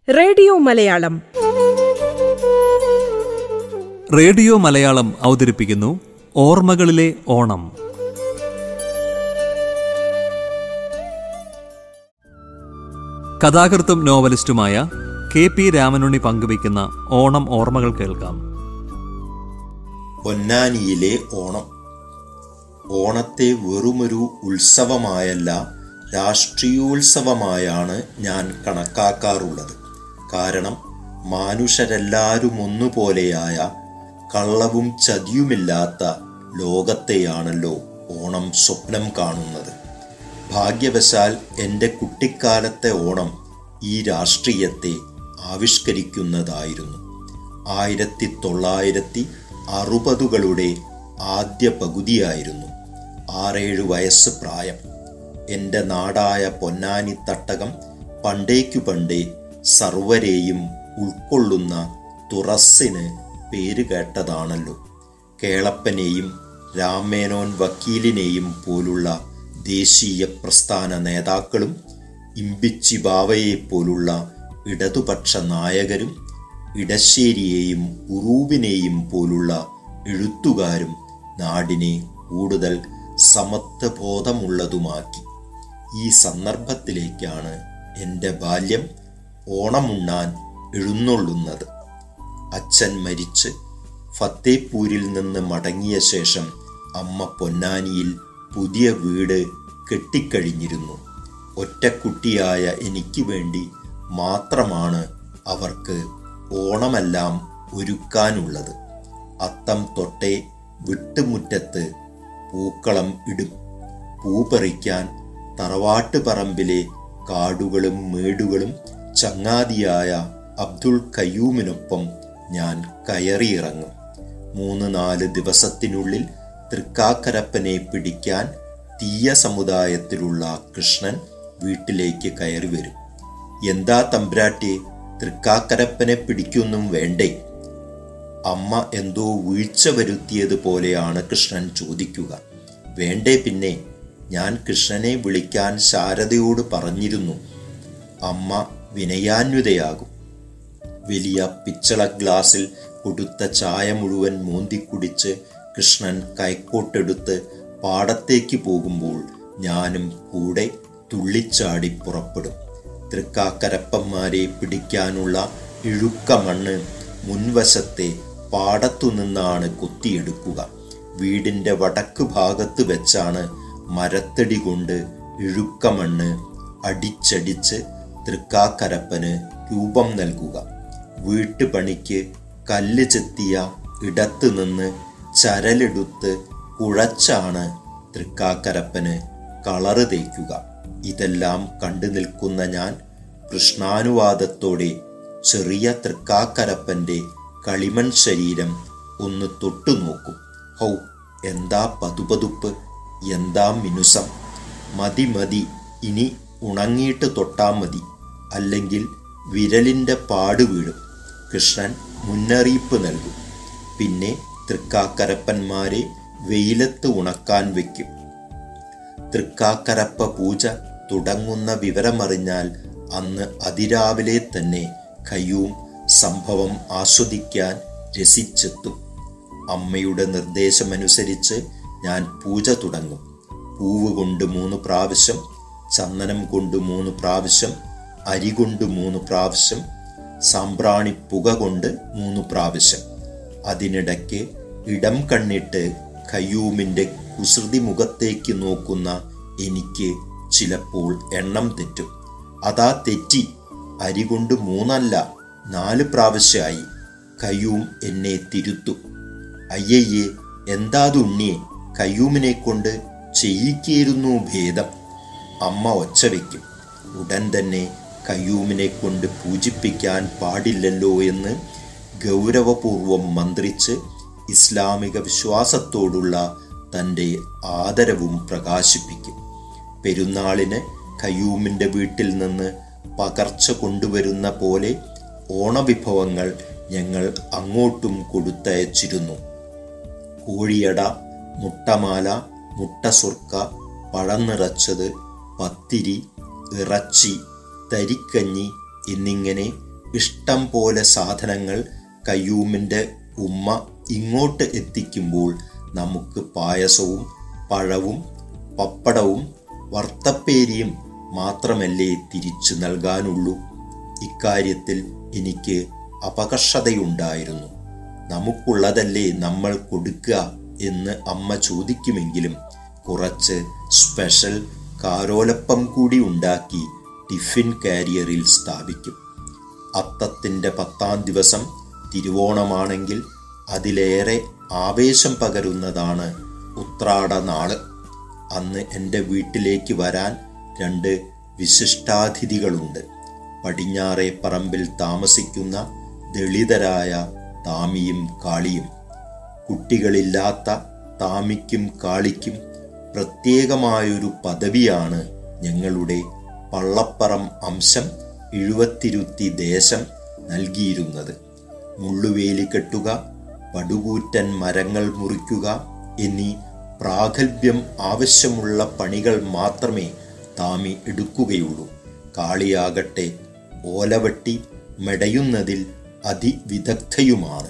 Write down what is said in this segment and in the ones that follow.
radio Malayalam radio Malayalam അവതരിപ്പിക്കുന്നു ഓർമ്മകളിലെ ഓണം കഥാകൃത്തും നോവലിസ്റ്റുമായ കെ പി രാമനുണ്ണി പങ്കുവയ്ക്കുന്ന ഓണം ഓർമ്മകൾ കേൾക്കാം പൊന്നാനിയിലെ ഓണം ഓണത്തെ വെറുമൊരു ഉത്സവമായല്ല രാഷ്ട്രീയോത്സവമായാണ് ഞാൻ കണക്കാക്കാറുള്ളത് കാരണം മാനുഷരെല്ലാവരും ഒന്നുപോലെയായ കള്ളവും ചതിയുമില്ലാത്ത ലോകത്തെയാണല്ലോ ഓണം സ്വപ്നം കാണുന്നത് ഭാഗ്യവശാൽ എൻ്റെ കുട്ടിക്കാലത്തെ ഓണം ഈ രാഷ്ട്രീയത്തെ ആവിഷ്കരിക്കുന്നതായിരുന്നു ആയിരത്തി തൊള്ളായിരത്തി അറുപതുകളുടെ ആദ്യ പകുതിയായിരുന്നു ആറേഴ് വയസ്സ് പ്രായം എൻ്റെ നാടായ പൊന്നാനി തട്ടകം പണ്ടേക്കു പണ്ടേ സർവരെയും ഉൾക്കൊള്ളുന്ന തുറസ്സിന് പേര് കേട്ടതാണല്ലോ കേളപ്പനെയും രാമേനോൻ വക്കീലിനെയും പോലുള്ള ദേശീയ പ്രസ്ഥാന നേതാക്കളും ഇമ്പിച്ചി ബാവയെ പോലുള്ള ഇടതുപക്ഷ നായകരും ഇടശ്ശേരിയെയും ഉറൂബിനെയും പോലുള്ള എഴുത്തുകാരും നാടിനെ കൂടുതൽ സമത്വബോധമുള്ളതുമാക്കി ഈ സന്ദർഭത്തിലേക്കാണ് എൻ്റെ ബാല്യം ഓണമുണ്ണാൻ എഴുന്നള്ളുന്നത് അച്ഛൻ മരിച്ച് ഫത്തേപ്പൂരിൽ നിന്ന് മടങ്ങിയ ശേഷം അമ്മ പൊന്നാനിയിൽ പുതിയ വീട് കെട്ടിക്കഴിഞ്ഞിരുന്നു ഒറ്റക്കുട്ടിയായ എനിക്ക് വേണ്ടി മാത്രമാണ് അവർക്ക് ഓണമെല്ലാം ഒരുക്കാനുള്ളത് അത്തം തൊട്ടേ വിട്ടുമുറ്റത്ത് പൂക്കളം ഇടും പൂ പറിക്കാൻ തറവാട്ട് പറമ്പിലെ കാടുകളും മേടുകളും ചങ്ങാതിയായ അബ്ദുൾ കയ്യൂമിനൊപ്പം ഞാൻ കയറിയിറങ്ങും മൂന്ന് നാല് ദിവസത്തിനുള്ളിൽ തൃക്കാക്കരപ്പനെ പിടിക്കാൻ തീയ സമുദായത്തിലുള്ള കൃഷ്ണൻ വീട്ടിലേക്ക് കയറി വരും എന്താ തമ്പ്രാട്ടി തൃക്കാക്കരപ്പനെ പിടിക്കൊന്നും വേണ്ടേ അമ്മ എന്തോ വീഴ്ച വരുത്തിയതുപോലെയാണ് കൃഷ്ണൻ ചോദിക്കുക വേണ്ടേ പിന്നെ ഞാൻ കൃഷ്ണനെ വിളിക്കാൻ ശാരദയോട് പറഞ്ഞിരുന്നു അമ്മ വിനയാന്വിതയാകും വലിയ പിച്ചള ഗ്ലാസിൽ കൊടുത്ത ചായ മുഴുവൻ മോന്തിക്കുടിച്ച് കൃഷ്ണൻ കൈക്കോട്ടെടുത്ത് പാടത്തേക്ക് പോകുമ്പോൾ ഞാനും കൂടെ തുള്ളിച്ചാടി പുറപ്പെടും തൃക്കാക്കരപ്പന്മാരെ പിടിക്കാനുള്ള ഇഴുക്ക മണ്ണ് മുൻവശത്തെ പാടത്തു നിന്നാണ് കൊത്തിയെടുക്കുക വീടിന്റെ വടക്ക് ഭാഗത്ത് വെച്ചാണ് മരത്തടി കൊണ്ട് ഇഴുക്ക മണ്ണ് അടിച്ചടിച്ച് തൃക്കാക്കരപ്പന് രൂപം നൽകുക വീട്ടുപണിക്ക് കല്ല് ചെത്തിയ ഇടത്ത് നിന്ന് ചരലെടുത്ത് കുഴച്ചാണ് തൃക്കാക്കരപ്പന് കളറ് തേക്കുക ഇതെല്ലാം കണ്ടു നിൽക്കുന്ന ഞാൻ കൃഷ്ണാനുവാദത്തോടെ ചെറിയ തൃക്കാക്കരപ്പന്റെ കളിമൺ ശരീരം ഒന്ന് തൊട്ടു നോക്കും ഹൗ എന്താ പതുപതുപ്പ് എന്താ മിനുസം മതി മതി ഇനി ഉണങ്ങിയിട്ട് തൊട്ടാ മതി അല്ലെങ്കിൽ വിരലിന്റെ പാട് വീഴും കൃഷ്ണൻ മുന്നറിയിപ്പ് നൽകും പിന്നെ തൃക്കാക്കരപ്പന്മാരെ വെയിലത്ത് ഉണക്കാൻ വെക്കും തൃക്കാക്കരപ്പ പൂജ തുടങ്ങുന്ന വിവരമറിഞ്ഞാൽ അന്ന് അതിരാവിലെ തന്നെ കയ്യൂം സംഭവം ആസ്വദിക്കാൻ രസിച്ചെത്തും അമ്മയുടെ നിർദ്ദേശമനുസരിച്ച് ഞാൻ പൂജ തുടങ്ങും പൂവ് കൊണ്ട് മൂന്ന് പ്രാവശ്യം ചന്ദനം കൊണ്ട് മൂന്ന് പ്രാവശ്യം അരി കൊണ്ട് മൂന്ന് പ്രാവശ്യം സാമ്പ്രാണി പുക കൊണ്ട് മൂന്ന് പ്രാവശ്യം അതിനിടയ്ക്ക് ഇടം കണ്ണിട്ട് കയ്യൂമിൻ്റെ കുസൃതി മുഖത്തേക്ക് നോക്കുന്ന എനിക്ക് ചിലപ്പോൾ എണ്ണം തെറ്റും അതാ തെറ്റി അരി കൊണ്ട് മൂന്നല്ല നാല് പ്രാവശ്യമായി കയ്യൂം എന്നെ തിരുത്തും അയ്യയ്യേ എന്താത് ഉണ്ണിയെ കയ്യൂമിനെ കൊണ്ട് ചെയ്യിക്കായിരുന്നു ഭേദം അമ്മ ഒച്ച വയ്ക്കും ഉടൻ തന്നെ കയ്യൂമിനെ കൊണ്ട് പൂജിപ്പിക്കാൻ പാടില്ലല്ലോ എന്ന് ഗൗരവപൂർവം മന്ത്രിച്ച് ഇസ്ലാമിക വിശ്വാസത്തോടുള്ള തൻ്റെ ആദരവും പ്രകാശിപ്പിക്കും പെരുന്നാളിന് കയ്യൂമിൻ്റെ വീട്ടിൽ നിന്ന് പകർച്ച കൊണ്ടുവരുന്ന പോലെ ഓണവിഭവങ്ങൾ ഞങ്ങൾ അങ്ങോട്ടും കൊടുത്തയച്ചിരുന്നു കോഴിയട മുട്ടമാല മുട്ടസുർക്ക പഴം നിറച്ചത് പത്തിരി ഇറച്ചി തരിക്കഞ്ഞി എന്നിങ്ങനെ ഇഷ്ടം പോലെ സാധനങ്ങൾ കയ്യൂമിൻ്റെ ഉമ്മ ഇങ്ങോട്ട് എത്തിക്കുമ്പോൾ നമുക്ക് പായസവും പഴവും പപ്പടവും വറുത്തപ്പേരിയും മാത്രമല്ലേ തിരിച്ചു നൽകാനുള്ളൂ ഇക്കാര്യത്തിൽ എനിക്ക് അപകർഷതയുണ്ടായിരുന്നു നമുക്കുള്ളതല്ലേ നമ്മൾ കൊടുക്കുക എന്ന് അമ്മ ചോദിക്കുമെങ്കിലും കുറച്ച് സ്പെഷ്യൽ കാരോലപ്പം കൂടി ഉണ്ടാക്കി ടിഫിൻ കാരിയറിൽ സ്ഥാപിക്കും അത്തത്തിൻ്റെ പത്താം ദിവസം തിരുവോണമാണെങ്കിൽ അതിലേറെ ആവേശം പകരുന്നതാണ് ഉത്രാട നാള് അന്ന് എൻ്റെ വീട്ടിലേക്ക് വരാൻ രണ്ട് വിശിഷ്ടാതിഥികളുണ്ട് പടിഞ്ഞാറേ പറമ്പിൽ താമസിക്കുന്ന ദളിതരായ താമിയും കാളിയും കുട്ടികളില്ലാത്ത താമിക്കും കാളിക്കും പ്രത്യേകമായൊരു പദവിയാണ് ഞങ്ങളുടെ പള്ളപ്പറം അംശം എഴുപത്തിരുത്തി ദേശം നൽകിയിരുന്നത് മുള്ളുവേലി കെട്ടുക പടുകൂറ്റൻ മരങ്ങൾ മുറിക്കുക എന്നീ പ്രാഗൽഭ്യം ആവശ്യമുള്ള പണികൾ മാത്രമേ താമി എടുക്കുകയുള്ളൂ കാളിയാകട്ടെ ഓലവെട്ടി മെടയുന്നതിൽ അതിവിദഗ്ധയുമാണ്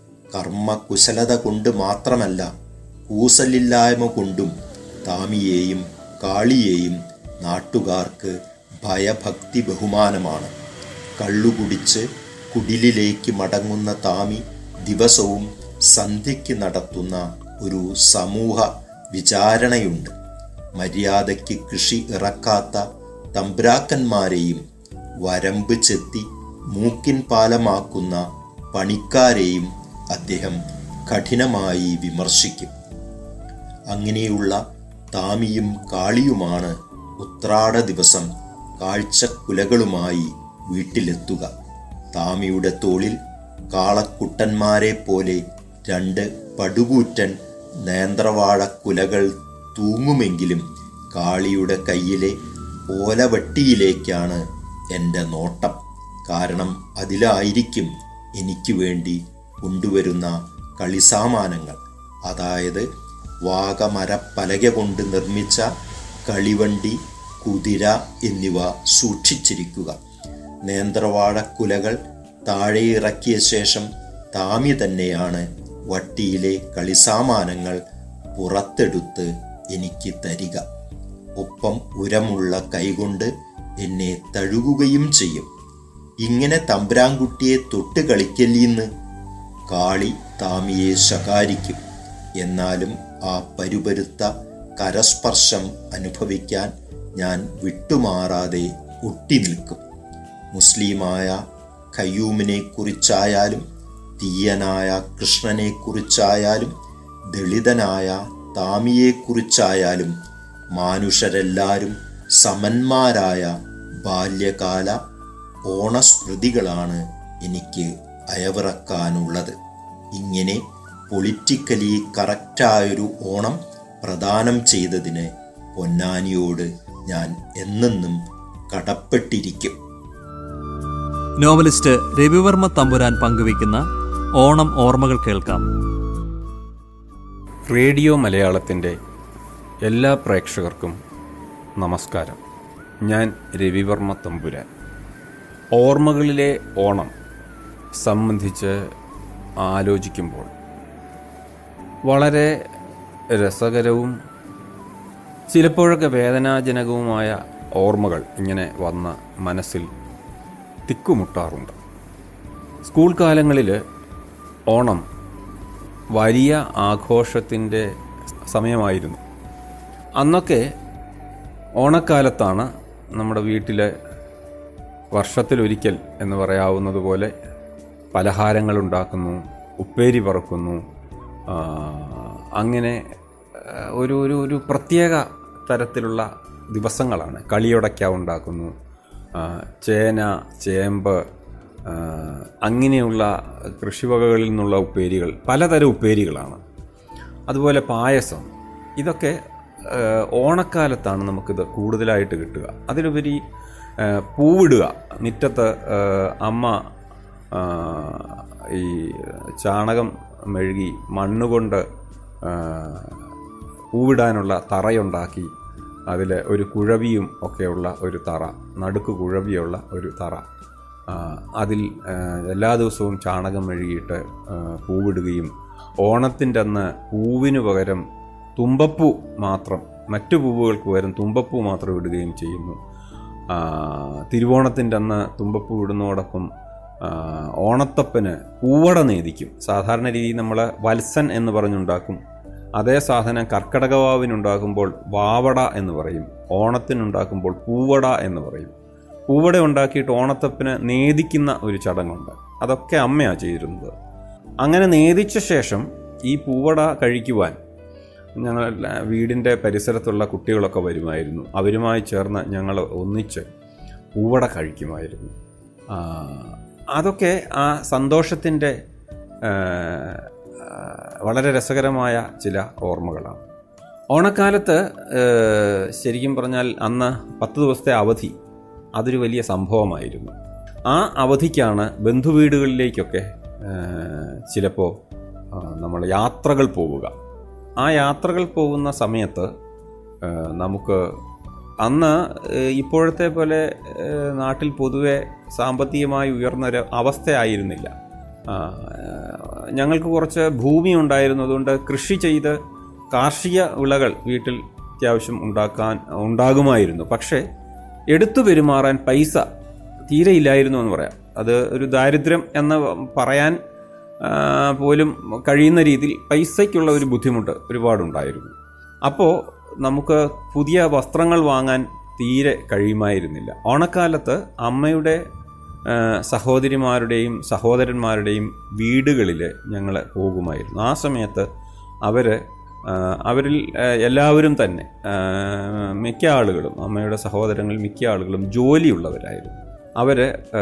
കർമ്മകുശലത കൊണ്ട് മാത്രമല്ല കൂസലില്ലായ്മ കൊണ്ടും താമിയെയും കാളിയെയും നാട്ടുകാർക്ക് ഭയഭക്തി ബഹുമാനമാണ് കള്ളുകുടിച്ച് കുടിലിലേക്ക് മടങ്ങുന്ന താമി ദിവസവും സന്ധ്യയ്ക്ക് നടത്തുന്ന ഒരു സമൂഹ വിചാരണയുണ്ട് മര്യാദയ്ക്ക് കൃഷി ഇറക്കാത്ത തമ്പ്രാക്കന്മാരെയും വരമ്പ് ചെത്തി മൂക്കിൻ പാലമാക്കുന്ന പണിക്കാരെയും അദ്ദേഹം കഠിനമായി വിമർശിക്കും അങ്ങനെയുള്ള താമിയും കാളിയുമാണ് ഉത്രാട ദിവസം കാഴ്ചക്കുലകളുമായി വീട്ടിലെത്തുക താമിയുടെ തോളിൽ കാളക്കുട്ടന്മാരെ പോലെ രണ്ട് പടുകൂറ്റൻ നേന്ത്രവാഴക്കുലകൾ തൂങ്ങുമെങ്കിലും കാളിയുടെ കയ്യിലെ ഓലവട്ടിയിലേക്കാണ് എൻ്റെ നോട്ടം കാരണം അതിലായിരിക്കും എനിക്ക് വേണ്ടി കൊണ്ടുവരുന്ന കളിസാമാനങ്ങൾ അതായത് വാഗമരപ്പലക കൊണ്ട് നിർമ്മിച്ച കളിവണ്ടി കുതിര എന്നിവ സൂക്ഷിച്ചിരിക്കുക നേന്ത്രവാഴക്കുലകൾ താഴെ ഇറക്കിയ ശേഷം താമി തന്നെയാണ് വട്ടിയിലെ കളിസാമാനങ്ങൾ പുറത്തെടുത്ത് എനിക്ക് തരിക ഒപ്പം ഉരമുള്ള കൈകൊണ്ട് എന്നെ തഴുകുകയും ചെയ്യും ഇങ്ങനെ തമ്പ്രാൻകുട്ടിയെ തൊട്ട് കളിക്കല്ലിന്ന് കാളി താമിയെ ശകാരിക്കും എന്നാലും ആ പരുപരുത്ത കരസ്പർശം അനുഭവിക്കാൻ ഞാൻ വിട്ടുമാറാതെ ഒട്ടി നിൽക്കും മുസ്ലിമായ ഖയ്യൂമിനെ കുറിച്ചായാലും തീയനായ കൃഷ്ണനെ കുറിച്ചായാലും ദളിതനായ താമിയെക്കുറിച്ചായാലും മാനുഷരെല്ലാവരും സമന്മാരായ ബാല്യകാല ഓണസ്മൃതികളാണ് എനിക്ക് അയവിറക്കാനുള്ളത് ഇങ്ങനെ പൊളിറ്റിക്കലി കറക്റ്റായൊരു ഓണം പ്രദാനം ചെയ്തതിന് പൊന്നാനിയോട് ഞാൻ എന്നെന്നും കടപ്പെട്ടിരിക്കും നോവലിസ്റ്റ് രവിവർമ്മ തമ്പുരാൻ പങ്കുവയ്ക്കുന്ന ഓണം ഓർമ്മകൾ കേൾക്കാം റേഡിയോ മലയാളത്തിൻ്റെ എല്ലാ പ്രേക്ഷകർക്കും നമസ്കാരം ഞാൻ രവിവർമ്മ തമ്പുരാൻ ഓർമ്മകളിലെ ഓണം സംബന്ധിച്ച് ആലോചിക്കുമ്പോൾ വളരെ രസകരവും ചിലപ്പോഴൊക്കെ വേദനാജനകവുമായ ഓർമ്മകൾ ഇങ്ങനെ വന്ന മനസ്സിൽ തിക്കുമുട്ടാറുണ്ട് സ്കൂൾ കാലങ്ങളിൽ ഓണം വലിയ ആഘോഷത്തിൻ്റെ സമയമായിരുന്നു അന്നൊക്കെ ഓണക്കാലത്താണ് നമ്മുടെ വീട്ടിലെ വർഷത്തിലൊരിക്കൽ എന്ന് പറയാവുന്നതുപോലെ പലഹാരങ്ങൾ ഉണ്ടാക്കുന്നു ഉപ്പേരി പറക്കുന്നു ആ, അങ്ങനെ ആ, ഒരു ഒരു ഒരു പ്രത്യേക തരത്തിലുള്ള ദിവസങ്ങളാണ് കളിയുടയ്ക്ക ഉണ്ടാക്കുന്നു ആ, ചേന ചേമ്പ് ആ, അങ്ങനെയുള്ള കൃഷിവകകളിൽ നിന്നുള്ള ഉപ്പേരികൾ പലതരം ഉപ്പേരികളാണ് അതുപോലെ പായസം ഇതൊക്കെ ആ, ഓണക്കാലത്താണ് നമുക്കിത് കൂടുതലായിട്ട് കിട്ടുക അതിലുപരി ആ, പൂവിടുക മുറ്റത്ത് ആ, അമ്മ ആ, ഈ ചാണകം മെഴുകി മണ്ണുകൊണ്ട് ആ, പൂവിടാനുള്ള തറയുണ്ടാക്കി അതിൽ ഒരു കുഴവിയും ഒക്കെയുള്ള ഒരു തറ നടുക്ക് കുഴവിയുള്ള ഒരു തറ ആ, അതിൽ ആ, എല്ലാ ദിവസവും ചാണകം മെഴുകിയിട്ട് ആ, പൂവിടുകയും ഓണത്തിൻ്റെ അന്ന് പൂവിന് പകരം തുമ്പപ്പൂ മാത്രം മറ്റു പൂവുകൾക്ക് പകരം തുമ്പപ്പൂ മാത്രം ഇടുകയും ചെയ്യുന്നു ആ, തിരുവോണത്തിൻ്റെ അന്ന് തുമ്പപ്പൂ ഇടുന്നതോടൊപ്പം ആ, ഓണത്തപ്പന് പൂവട നേദിക്കും സാധാരണ രീതിയിൽ നമ്മൾ വത്സൻ എന്ന് പറഞ്ഞുണ്ടാക്കും അതേ സാധനം കർക്കടകവാവിനുണ്ടാക്കുമ്പോൾ വാവട എന്ന് പറയും ഓണത്തിനുണ്ടാക്കുമ്പോൾ പൂവട എന്ന് പറയും പൂവട ഉണ്ടാക്കിയിട്ട് ഓണത്തപ്പന് നേദിക്കുന്ന ഒരു ചടങ്ങുണ്ട് അതൊക്കെ അമ്മയാണ് ചെയ്തിരുന്നത് അങ്ങനെ നേദിച്ച ശേഷം ഈ പൂവട കഴിക്കുവാൻ ഞങ്ങൾ വീടിൻ്റെ പരിസരത്തുള്ള കുട്ടികളൊക്കെ വരുമായിരുന്നു അവരുമായി ചേർന്ന് ഞങ്ങൾ ഒന്നിച്ച് പൂവട കഴിക്കുമായിരുന്നു ആ, അതൊക്കെ ആ സന്തോഷത്തിൻ്റെ ആ, ആ, വളരെ രസകരമായ ചില ഓർമ്മകളാണ് ഓണക്കാലത്ത് ആ, ശരിക്കും പറഞ്ഞാൽ അന്ന് പത്ത് ദിവസത്തെ അവധി അതൊരു വലിയ സംഭവമായിരുന്നു ആ അവധിക്കാണ് ബന്ധുവീടുകളിലേക്കൊക്കെ ചിലപ്പോൾ നമ്മൾ യാത്രകൾ പോവുക ആ യാത്രകൾ പോകുന്ന സമയത്ത് ആ, നമുക്ക് അന്ന് ഏഹ്, ഇപ്പോഴത്തെ പോലെ ഏഹ്, നാട്ടിൽ പൊതുവെ സാമ്പത്തികമായി ഉയർന്നൊരു അവസ്ഥയായിരുന്നില്ല ആ, ഏഹ്, ഞങ്ങൾക്ക് കുറച്ച് ഭൂമി ഉണ്ടായിരുന്നു അതുകൊണ്ട് കൃഷി ചെയ്ത് കാർഷിക വിളകൾ വീട്ടിൽ അത്യാവശ്യം ഉണ്ടാക്കാൻ ഉണ്ടാകുമായിരുന്നു പക്ഷേ എടുത്തു പെരുമാറാൻ പൈസ തീരെ ഇല്ലായിരുന്നു എന്ന് പറയാം അത് ഒരു ദാരിദ്ര്യം എന്ന് പറയാൻ ആ, പോലും കഴിയുന്ന രീതിയിൽ പൈസയ്ക്കുള്ള ഒരു ബുദ്ധിമുട്ട് ഒരുപാടുണ്ടായിരുന്നു അപ്പോൾ നമുക്ക് പുതിയ വസ്ത്രങ്ങൾ വാങ്ങാൻ തീരെ കഴിയുമായിരുന്നില്ല ഓണക്കാലത്ത് അമ്മയുടെ ആ, സഹോദരിമാരുടെയും സഹോദരന്മാരുടെയും വീടുകളിൽ ഞങ്ങൾ പോകുമായിരുന്നു ആ സമയത്ത് അവർ അവരിൽ ആ, എല്ലാവരും തന്നെ ആ, മിക്ക ആളുകളും അമ്മയുടെ സഹോദരങ്ങളിൽ മിക്ക ആളുകളും ജോലിയുള്ളവരായിരുന്നു അവർ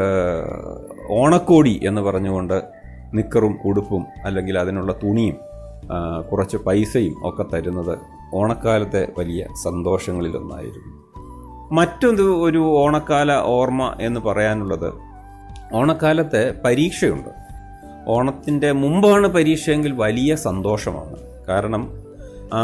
ഓണക്കോടി എന്ന് പറഞ്ഞുകൊണ്ട് നിക്കറും ഉടുപ്പും അല്ലെങ്കിൽ അതിനുള്ള തുണിയും ആ, കുറച്ച് പൈസയും ഒക്കെ തരുന്നത് ഓണക്കാലത്തെ വലിയ സന്തോഷങ്ങളിലൊന്നായിരുന്നു മറ്റൊരു ഒരു ഓണക്കാല ഓർമ്മ എന്ന് പറയാനുള്ളത് ഓണക്കാലത്ത് പരീക്ഷയുണ്ട് ഓണത്തിൻ്റെ മുമ്പാണ് പരീക്ഷയെങ്കിൽ വലിയ സന്തോഷമാണ് കാരണം ആ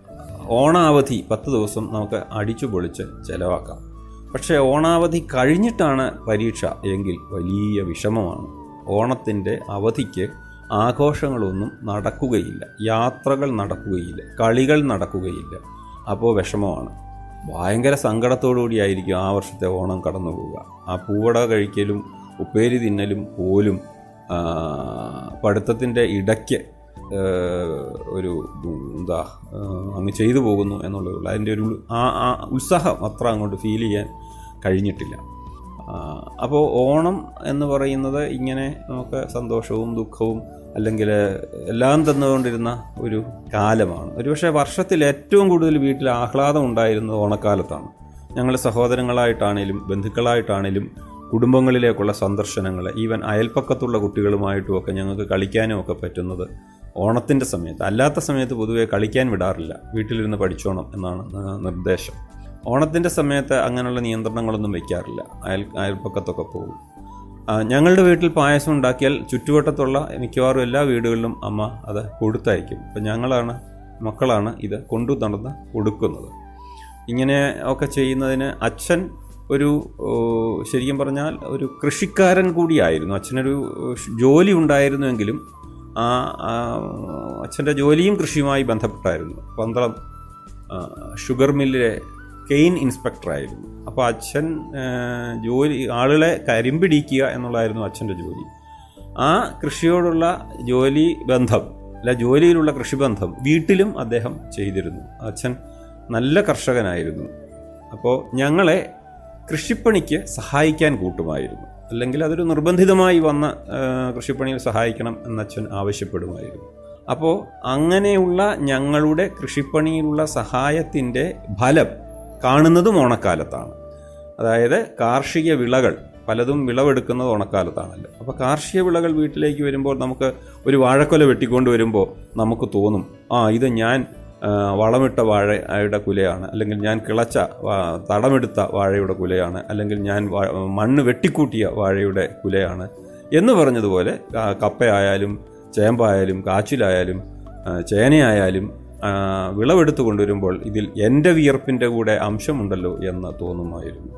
ഓണാവധി പത്ത് ദിവസം നമുക്ക് അടിച്ചു പൊളിച്ച് ചിലവാക്കാം പക്ഷേ ഓണാവധി കഴിഞ്ഞിട്ടാണ് പരീക്ഷ എങ്കിൽ വലിയ വിഷമമാണ് ഓണത്തിൻ്റെ അവധിക്ക് ആഘോഷങ്ങളൊന്നും നടക്കുകയില്ല യാത്രകൾ നടക്കുകയില്ല കളികൾ നടക്കുകയില്ല അപ്പോൾ വിഷമമാണ് ഭയങ്കര സങ്കടത്തോടുകൂടിയായിരിക്കും ആ വർഷത്തെ ഓണം കടന്നു പോവുക ആ പൂവട കഴിക്കലും ഉപ്പേരി തിന്നലും പോലും ആ, പഠിത്തത്തിൻ്റെ ഇടയ്ക്ക് ആ, ഒരു ഉം, എന്താ ആ, അങ്ങ് ചെയ്തു പോകുന്നു എന്നുള്ളതേ ഉള്ളൂ അതിൻ്റെ ഒരു ആ ആ ഉത്സാഹം അത്ര അങ്ങോട്ട് ഫീൽ ചെയ്യാൻ കഴിഞ്ഞിട്ടില്ല അപ്പോൾ ഓണം എന്ന് പറയുന്നത് ഇങ്ങനെ നമുക്ക് സന്തോഷവും ദുഃഖവും അല്ലെങ്കിൽ എല്ലാം തന്നുകൊണ്ടിരുന്ന ഒരു കാലമാണ് ഒരുപക്ഷെ വർഷത്തിൽ ഏറ്റവും കൂടുതൽ വീട്ടിൽ ആഹ്ലാദം ഉണ്ടായിരുന്നത് ഓണക്കാലത്താണ് ഞങ്ങൾ സഹോദരങ്ങളായിട്ടാണേലും ബന്ധുക്കളായിട്ടാണേലും കുടുംബങ്ങളിലേക്കുള്ള സന്ദർശനങ്ങൾ ഈവൻ അയൽപ്പക്കത്തുള്ള കുട്ടികളുമായിട്ടും ഒക്കെ ഞങ്ങൾക്ക് കളിക്കാനും ഒക്കെ പറ്റുന്നത് ഓണത്തിൻ്റെ സമയത്ത് അല്ലാത്ത സമയത്ത് പൊതുവെ കളിക്കാൻ വിടാറില്ല വീട്ടിലിരുന്ന് പഠിച്ചോണം എന്നാണ് ന- നിർദ്ദേശം ഓണത്തിൻ്റെ സമയത്ത് അങ്ങനെയുള്ള നിയന്ത്രണങ്ങളൊന്നും വയ്ക്കാറില്ല അയൽ അയൽപ്പക്കത്തൊക്കെ പോകും ആ, ഞങ്ങളുടെ വീട്ടിൽ പായസം ഉണ്ടാക്കിയാൽ ചുറ്റുവട്ടത്തുള്ള മിക്കവാറും എല്ലാ വീടുകളിലും അമ്മ അത് കൊടുത്തയക്കും അപ്പം ഞങ്ങളാണ് മക്കളാണ് ഇത് കൊണ്ടു നടന്ന് കൊടുക്കുന്നത് ഇങ്ങനെ ഒക്കെ ചെയ്യുന്നതിന് അച്ഛൻ ഒരു ഓ, ശരിക്കും പറഞ്ഞാൽ ഒരു കൃഷിക്കാരൻ കൂടിയായിരുന്നു അച്ഛനൊരു ഷ് ജോലി ഉണ്ടായിരുന്നുവെങ്കിലും ആ ആ, അച്ഛൻ്റെ ജോലിയും കൃഷിയുമായി ബന്ധപ്പെട്ടായിരുന്നു പന്തളം ആ, ഷുഗർ മില്ലിലെ കെയിൻ ഇൻസ്പെക്ടറായിരുന്നു അപ്പോൾ അച്ഛൻ ആ, ജോലി ആളുകളെ കരിമ്പിടിക്കുക എന്നുള്ളതായിരുന്നു അച്ഛൻ്റെ ജോലി ആ കൃഷിയോടുള്ള ജോലി ബന്ധം അല്ല ജോലിയിലുള്ള കൃഷിബന്ധം വീട്ടിലും അദ്ദേഹം ചെയ്തിരുന്നു അച്ഛൻ നല്ല കർഷകനായിരുന്നു അപ്പോൾ ഞങ്ങളെ കൃഷിപ്പണിക്ക് സഹായിക്കാൻ കൂട്ടുമായിരുന്നു അല്ലെങ്കിൽ അതൊരു നിർബന്ധിതമായി വന്ന ആ, കൃഷിപ്പണിയിൽ സഹായിക്കണം എന്ന് അച്ഛൻ ആവശ്യപ്പെടുമായിരുന്നു അപ്പോൾ അങ്ങനെയുള്ള ഞങ്ങളുടെ കൃഷിപ്പണിയിലുള്ള സഹായത്തിൻ്റെ ഫലം കാണുന്നതും ഓണക്കാലത്താണ് അതായത് കാർഷിക വിളകൾ പലതും വിളവെടുക്കുന്നത് ഓണക്കാലത്താണല്ലോ അപ്പോൾ കാർഷിക വിളകൾ വീട്ടിലേക്ക് വരുമ്പോൾ നമുക്ക് ഒരു വാഴക്കൊല വെട്ടിക്കൊണ്ട് വരുമ്പോൾ നമുക്ക് തോന്നും ആ ഇത് ഞാൻ ആ, വളമിട്ട വാഴയുടെ കുലയാണ് അല്ലെങ്കിൽ ഞാൻ കിളച്ച വാ- തടമെടുത്ത വാഴയുടെ കുലയാണ് അല്ലെങ്കിൽ ഞാൻ വാ- മണ്ണ് വെട്ടിക്കൂട്ടിയ വാഴയുടെ കുലയാണ് എന്ന് പറഞ്ഞതുപോലെ ആ, കപ്പയായാലും ചേമ്പായാലും കാച്ചിലായാലും ആ, ചേനയായാലും ആ, വിളവെടുത്ത് കൊണ്ടുവരുമ്പോൾ ഇതിൽ എൻ്റെ വിയർപ്പിൻ്റെ കൂടെ അംശമുണ്ടല്ലോ എന്ന് തോന്നുമായിരുന്നു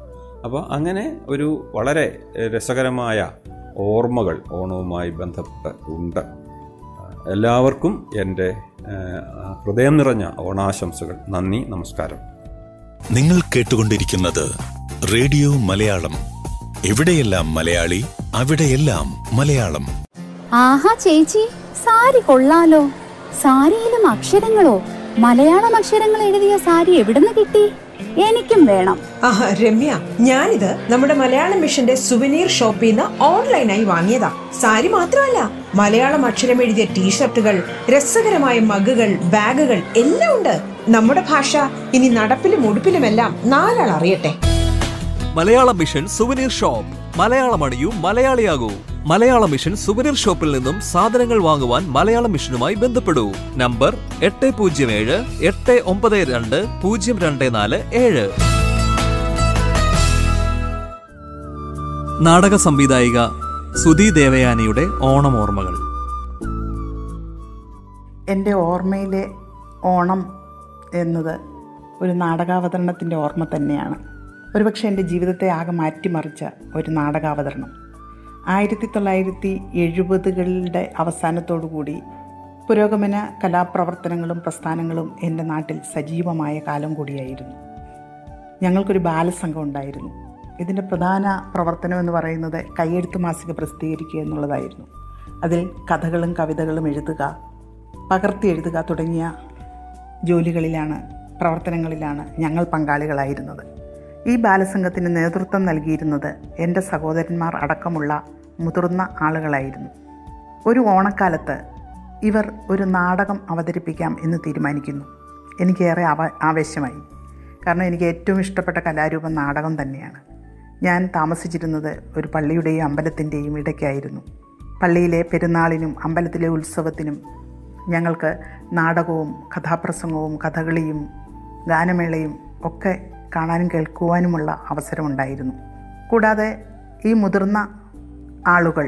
അപ്പോൾ അങ്ങനെ ഒരു വളരെ രസകരമായ ഓർമ്മകൾ ഓണവുമായി ബന്ധപ്പെട്ട് ഉണ്ട് എല്ലാവർക്കും എൻ്റെ ഹൃദയം നിറഞ്ഞ ഓണാശംസകൾ നന്ദി നമസ്കാരം നിങ്ങൾ കേട്ടുകൊണ്ടിരിക്കുന്നത് റേഡിയോ മലയാളം എവിടെയെല്ലാം മലയാളി അവിടെയെല്ലാം മലയാളം ആഹാ ചേച്ചി സാരി കൊള്ളാലോ സാരിയിലും അക്ഷരങ്ങളോ മലയാളം അക്ഷരങ്ങൾ എഴുതിയ സാരി എവിടുന്ന് കിട്ടി എനിക്കും വേണം ആഹാ രമ്യ ഞാനിത് നമ്മുടെ മലയാളം മിഷന്റെ സുവനീർ ഷോപ്പിൽ നിന്ന് ഓൺലൈനായി വാങ്ങിയതാ സാരി മാത്രമല്ല മലയാളം അക്ഷരം എഴുതിയ ടീഷർട്ടുകൾ രസകരമായ മഗുകൾ ബാഗുകൾ എല്ലാം ഉണ്ട് നമ്മുടെ ഭാഷ ഇനി നടപ്പിലും ഉടുപ്പിലുമെല്ലാം നാലാൾ അറിയട്ടെ Malayalam mission souvenir shop Malayalam അണിയൂ മലയാളിയാകൂ മലയാളം മിഷൻ സുവനീർ ഷോപ്പിൽ നിന്നും സാധനങ്ങൾ വാങ്ങുവാൻ മലയാളം മിഷനുമായി ബന്ധപ്പെടൂ നമ്പർ എട്ട് പൂജ്യം ഏഴ് എട്ട് ഒമ്പത് രണ്ട് പൂജ്യം രണ്ട് നാല് ഏഴ് നാടക സംവിധായിക സുധി ദേവയാനിയുടെ ഓണം ഓർമ്മകൾ എൻ്റെ ഓർമ്മയിലെ ഓണം എന്നത് ഒരു നാടകാവതരണത്തിൻ്റെ ഓർമ്മ തന്നെയാണ് ഒരുപക്ഷെ എൻ്റെ ജീവിതത്തെ ആകെ മാറ്റിമറിച്ച ഒരു നാടകാവതരണം ആയിരത്തി തൊള്ളായിരത്തി എഴുപതുകളുടെ അവസാനത്തോടുകൂടി പുരോഗമന കലാപ്രവർത്തനങ്ങളും പ്രസ്ഥാനങ്ങളും എൻ്റെ നാട്ടിൽ സജീവമായ കാലം കൂടിയായിരുന്നു ഞങ്ങൾക്കൊരു ബാലസംഘം ഉണ്ടായിരുന്നു ഇതിൻ്റെ പ്രധാന പ്രവർത്തനം എന്ന് പറയുന്നത് കയ്യെഴുത്ത് മാസിക പ്രസിദ്ധീകരിക്കുക എന്നുള്ളതായിരുന്നു അതിൽ കഥകളും കവിതകളും എഴുതുക പകർത്തി എഴുതുക തുടങ്ങിയ ജോലികളിലാണ് പ്രവർത്തനങ്ങളിലാണ് ഞങ്ങൾ പങ്കാളികളായിരുന്നത് ഈ ബാലസംഘത്തിന് നേതൃത്വം നൽകിയിരുന്നത് എൻ്റെ സഹോദരന്മാർ അടക്കമുള്ള മുതിർന്ന ആളുകളായിരുന്നു ഒരു ഓണക്കാലത്ത് ഇവർ ഒരു നാടകം അവതരിപ്പിക്കാം എന്ന് തീരുമാനിക്കുന്നു എനിക്കേറെ ആവ ആവേശമായി കാരണം എനിക്ക് ഏറ്റവും ഇഷ്ടപ്പെട്ട കലാരൂപം നാടകം തന്നെയാണ് ഞാൻ താമസിച്ചിരുന്നത് ഒരു പള്ളിയുടെയും അമ്പലത്തിൻ്റെയും ഇടയ്ക്കായിരുന്നു പള്ളിയിലെ പെരുന്നാളിനും അമ്പലത്തിലെ ഉത്സവത്തിനും ഞങ്ങൾക്ക് നാടകവും കഥാപ്രസംഗവും കഥകളിയും ഗാനമേളയും ഒക്കെ കാണാനും കേൾക്കുവാനുമുള്ള അവസരമുണ്ടായിരുന്നു കൂടാതെ ഈ മുതിർന്ന ആളുകൾ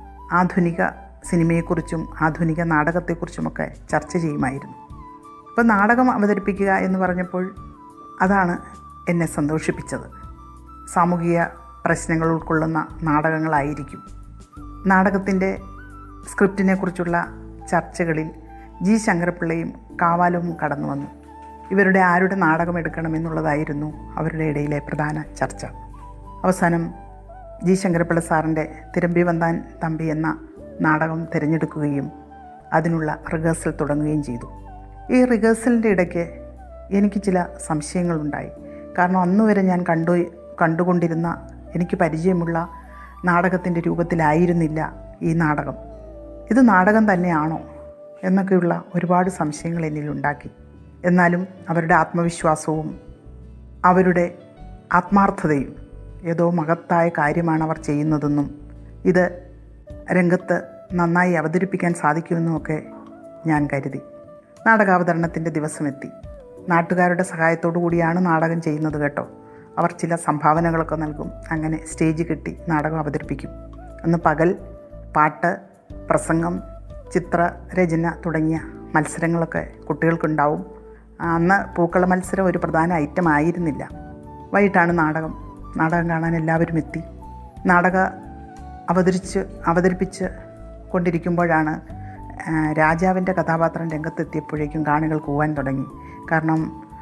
ആധുനിക സിനിമയെക്കുറിച്ചും ആധുനിക നാടകത്തെക്കുറിച്ചുമൊക്കെ ചർച്ച ചെയ്യുമായിരുന്നു അപ്പോൾ നാടകം അവതരിപ്പിക്കുക എന്ന് പറഞ്ഞപ്പോൾ അതാണ് എന്നെ സന്തോഷിപ്പിച്ചത് സാമൂഹിക പ്രശ്നങ്ങൾ ഉൾക്കൊള്ളുന്ന നാടകങ്ങളായിരിക്കും നാടകത്തിൻ്റെ സ്ക്രിപ്റ്റിനെ കുറിച്ചുള്ള ചർച്ചകളിൽ ജി ശങ്കരപ്പിള്ളയും കാവാലവും കടന്നു വന്നു ഇവരുടെ ആരുടെ നാടകം എടുക്കണമെന്നുള്ളതായിരുന്നു അവരുടെ ഇടയിലെ പ്രധാന ചർച്ച അവസാനം ജി ശങ്കരപ്പിള്ള സാറിൻ്റെ തിരമ്പി വന്താൻ തമ്പി എന്ന നാടകം തിരഞ്ഞെടുക്കുകയും അതിനുള്ള റിഹേഴ്സൽ തുടങ്ങുകയും ചെയ്തു ഈ റിഹേഴ്സലിൻ്റെ ഇടയ്ക്ക് എനിക്ക് ചില സംശയങ്ങളുണ്ടായി കാരണം അന്ന് വരെ ഞാൻ കണ്ടു കണ്ടുകൊണ്ടിരുന്ന എനിക്ക് പരിചയമുള്ള നാടകത്തിൻ്റെ രൂപത്തിലായിരുന്നില്ല ഈ നാടകം ഇത് നാടകം തന്നെയാണോ എന്നൊക്കെയുള്ള ഒരുപാട് സംശയങ്ങൾ എന്നിലുണ്ടാക്കി എന്നാലും അവരുടെ ആത്മവിശ്വാസവും അവരുടെ ആത്മാർത്ഥതയും ഏതോ മഹത്തായ കാര്യമാണ് അവർ ചെയ്യുന്നതെന്നും ഇത് രംഗത്ത് നന്നായി അവതരിപ്പിക്കാൻ സാധിക്കുമെന്നുമൊക്കെ ഞാൻ കരുതി നാടകാവതരണത്തിൻ്റെ ദിവസമെത്തി നാട്ടുകാരുടെ സഹായത്തോടു കൂടിയാണ് നാടകം ചെയ്യുന്നത് കേട്ടോ അവർ ചില സംഭാവനകളൊക്കെ നൽകും അങ്ങനെ സ്റ്റേജ് കെട്ടി നാടകം അവതരിപ്പിക്കും അന്ന് പകൽ പാട്ട് പ്രസംഗം ചിത്രരചന തുടങ്ങിയ മത്സരങ്ങളൊക്കെ കുട്ടികൾക്കുണ്ടാവും അന്ന് പൂക്കള മത്സരം ഒരു പ്രധാന ഐറ്റം ആയിരുന്നില്ല വൈകിട്ടാണ് നാടകം നാടകം കാണാൻ എല്ലാവരും എത്തി നാടക അവതരിച്ച് അവതരിപ്പിച്ച് കൊണ്ടിരിക്കുമ്പോഴാണ് രാജാവിൻ്റെ കഥാപാത്രം രംഗത്തെത്തിയപ്പോഴേക്കും കാണികൾ കൂവാൻ തുടങ്ങി കാരണം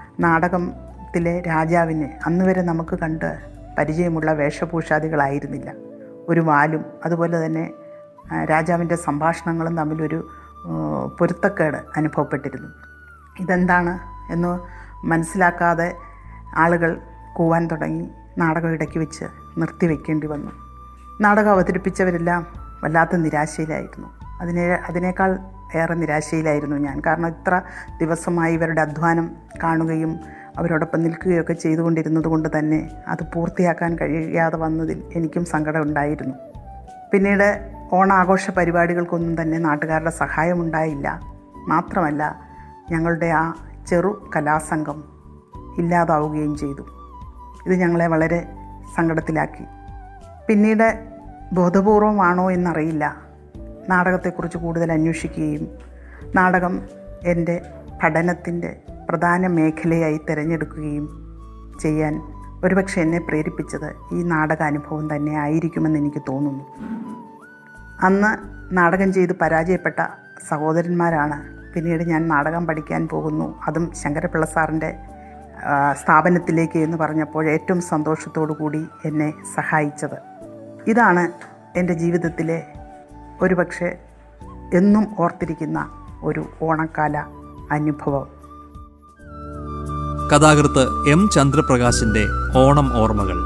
നാടകത്തിലെ രാജാവിന് അന്ന് വരെ നമുക്ക് കണ്ട് പരിചയമുള്ള വേഷഭൂഷാദികളായിരുന്നില്ല ഒരു വാലും അതുപോലെ തന്നെ രാജാവിൻ്റെ സംഭാഷണങ്ങളും തമ്മിലൊരു പൊരുത്തക്കേട് അനുഭവപ്പെട്ടിരുന്നു ഇതെന്താണ് എന്ന് മനസ്സിലാക്കാതെ ആളുകൾ കൂവാൻ തുടങ്ങി നാടകം ഇടയ്ക്ക് വെച്ച് നിർത്തിവെക്കേണ്ടി വന്നു നാടകം അവതരിപ്പിച്ചവരെല്ലാം വല്ലാത്ത നിരാശയിലായിരുന്നു അതിനെ അതിനേക്കാൾ ഏറെ നിരാശയിലായിരുന്നു ഞാൻ കാരണം ഇത്ര ദിവസമായി ഇവരുടെ അധ്വാനം കാണുകയും അവരോടൊപ്പം നിൽക്കുകയൊക്കെ ചെയ്തുകൊണ്ടിരുന്നത് കൊണ്ട് തന്നെ അത് പൂർത്തിയാക്കാൻ കഴിയാതെ വന്നതിൽ എനിക്കും സങ്കടം ഉണ്ടായിരുന്നു പിന്നീട് ഓണാഘോഷ പരിപാടികൾക്കൊന്നും തന്നെ നാട്ടുകാരുടെ സഹായമുണ്ടായില്ല മാത്രമല്ല ഞങ്ങളുടെ ആ ചെറു കലാസംഘം ഇല്ലാതാവുകയും ചെയ്തു ഇത് ഞങ്ങളെ വളരെ സങ്കടത്തിലാക്കി പിന്നീട് ബോധപൂർവമാണോ എന്നറിയില്ല നാടകത്തെക്കുറിച്ച് കൂടുതൽ അന്വേഷിക്കുകയും നാടകം എൻ്റെ പഠനത്തിൻ്റെ പ്രധാന മേഖലയായി തിരഞ്ഞെടുക്കുകയും ചെയ്യാൻ ഒരുപക്ഷെ എന്നെ പ്രേരിപ്പിച്ചത് ഈ നാടകാനുഭവം തന്നെ ആയിരിക്കുമെന്ന് എനിക്ക് തോന്നുന്നു അന്ന് നാടകം ചെയ്ത് പരാജയപ്പെട്ട സഹോദരന്മാരാണ് പിന്നീട് ഞാൻ നാടകം പഠിക്കാൻ പോകുന്നു അതും ശങ്കരപിള്ള സാറിൻ്റെ ആ, സ്ഥാപനത്തിലേക്ക് എന്ന് പറഞ്ഞപ്പോൾ ഏറ്റവും സന്തോഷത്തോടു കൂടി എന്നെ സഹായിച്ചത് ഇതാണ് എൻ്റെ ജീവിതത്തിലെ ഒരുപക്ഷെ എന്നും ഓർത്തിരിക്കുന്ന ഒരു ഓണക്കാല അനുഭവം കഥാകൃത്ത് എം ചന്ദ്രപ്രകാശിന്റെ ഓണം ഓർമ്മകൾ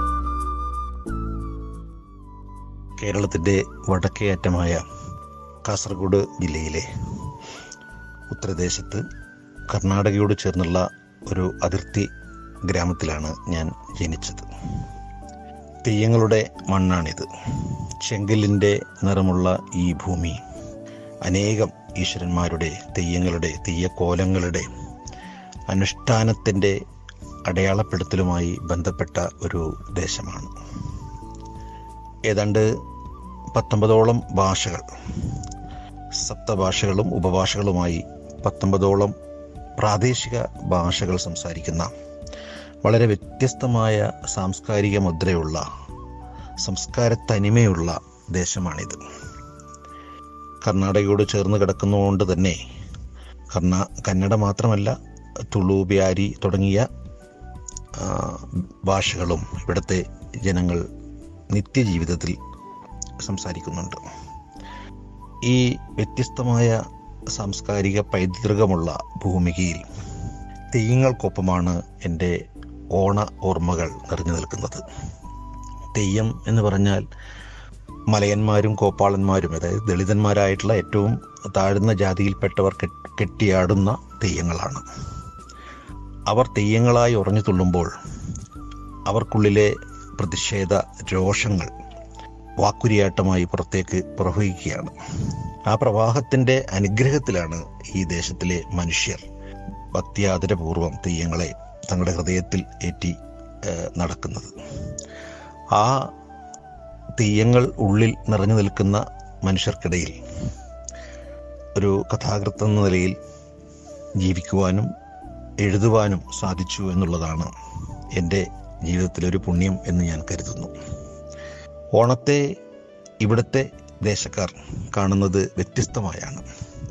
കേരളത്തിൻ്റെ വടക്കേ അറ്റമായ കാസർഗോഡ് ജില്ലയിലെ ഉത്തരദേശത്ത് കർണാടകയോട് ചേർന്നുള്ള ഒരു അതിർത്തി ഗ്രാമത്തിലാണ് ഞാൻ ജനിച്ചത് തെയ്യങ്ങളുടെ മണ്ണാണിത് ചെങ്കലിൻ്റെ നിറമുള്ള ഈ ഭൂമി അനേകം ഈശ്വരന്മാരുടെ തെയ്യങ്ങളുടെ തെയ്യക്കോലങ്ങളുടെ അനുഷ്ഠാനത്തിൻ്റെ അടയാളപ്പെടുത്തലുമായി ബന്ധപ്പെട്ട ഒരു ദേശമാണ് ഏതാണ്ട് പത്തൊമ്പതോളം ഭാഷകൾ സപ്തഭാഷകളും ഉപഭാഷകളുമായി പത്തൊമ്പതോളം പ്രാദേശിക ഭാഷകൾ സംസാരിക്കുന്ന വളരെ വ്യത്യസ്തമായ സാംസ്കാരിക മുദ്രയുള്ള സംസ്കാര തനിമയുള്ള ദേശമാണിത് കർണാടകയോട് ചേർന്ന് കിടക്കുന്നതുകൊണ്ട് തന്നെ കർണാ കന്നഡ മാത്രമല്ല തുളു ബ്യാരി തുടങ്ങിയ ആ, ഭാഷകളും ഇവിടുത്തെ ജനങ്ങൾ നിത്യജീവിതത്തിൽ സംസാരിക്കുന്നുണ്ട് ഈ വ്യത്യസ്തമായ സാംസ്കാരിക പൈതൃകമുള്ള ഭൂമികയിൽ തെയ്യങ്ങൾക്കൊപ്പമാണ് എൻ്റെ ഓണ ഓർമ്മകൾ നിറഞ്ഞു നിൽക്കുന്നത് തെയ്യം എന്ന് പറഞ്ഞാൽ മലയന്മാരും കോപ്പാളന്മാരും അതായത് ദളിതന്മാരായിട്ടുള്ള ഏറ്റവും താഴ്ന്ന ജാതിയിൽപ്പെട്ടവർ കെ- കെട്ടിയാടുന്ന തെയ്യങ്ങളാണ് അവർ തെയ്യങ്ങളായി ഉറഞ്ഞു തുള്ളുമ്പോൾ അവർക്കുള്ളിലെ പ്രതിഷേധ രോഷങ്ങൾ വാക്കുരിയാട്ടമായി പുറത്തേക്ക് പ്രവഹിക്കുകയാണ് ആ പ്രവാഹത്തിൻ്റെ അനുഗ്രഹത്തിലാണ് ഈ ദേശത്തിലെ മനുഷ്യർ ഭക്തിയാദരപൂർവം തെയ്യങ്ങളെ തങ്ങളുടെ ഹൃദയത്തിൽ ഏറ്റി ഏഹ്, നടക്കുന്നത് ആ തെയ്യങ്ങൾ ഉള്ളിൽ നിറഞ്ഞു നിൽക്കുന്ന മനുഷ്യർക്കിടയിൽ ഒരു കഥാകൃത്ത് എന്ന നിലയിൽ ജീവിക്കുവാനും എഴുതുവാനും സാധിച്ചു എന്നുള്ളതാണ് എൻ്റെ ജീവിതത്തിലൊരു പുണ്യം എന്ന് ഞാൻ കരുതുന്നു ഓണത്തെ ഇവിടുത്തെ ദേശക്കാർ കാണുന്നത് വ്യത്യസ്തമായാണ്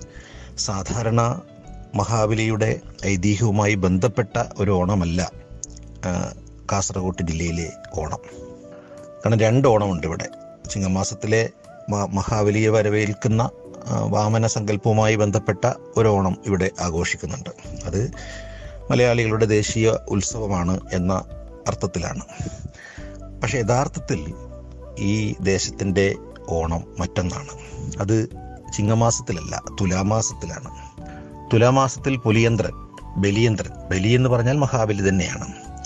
സാധാരണ മഹാബലിയുടെ ഐതിഹ്യവുമായി ബന്ധപ്പെട്ട ഒരു ഓണമല്ല ആ, കാസർഗോഡ് ജില്ലയിലെ ഓണം കാരണം രണ്ട് ഓണമുണ്ട് ഇവിടെ ചിങ്ങമാസത്തിലെ മ- മഹാബലിയെ വരവേൽക്കുന്ന ആ, വാമന സങ്കല്പവുമായി ബന്ധപ്പെട്ട ഒരു ഓണം ഇവിടെ ആഘോഷിക്കുന്നുണ്ട് അത് മലയാളികളുടെ ദേശീയ ഉത്സവമാണ് എന്ന അർത്ഥത്തിലാണ് പക്ഷെ യഥാർത്ഥത്തിൽ ഈ ദേശത്തിൻ്റെ ഓണം മറ്റൊന്നാണ് അത് ചിങ്ങമാസത്തിലല്ല തുലാമാസത്തിലാണ് തുലാമാസത്തിൽ പുലിയന്ത്രൻ ബലിയന്ത്രൻ ബലി എന്ന് പറഞ്ഞാൽ മഹാബലി തന്നെയാണ്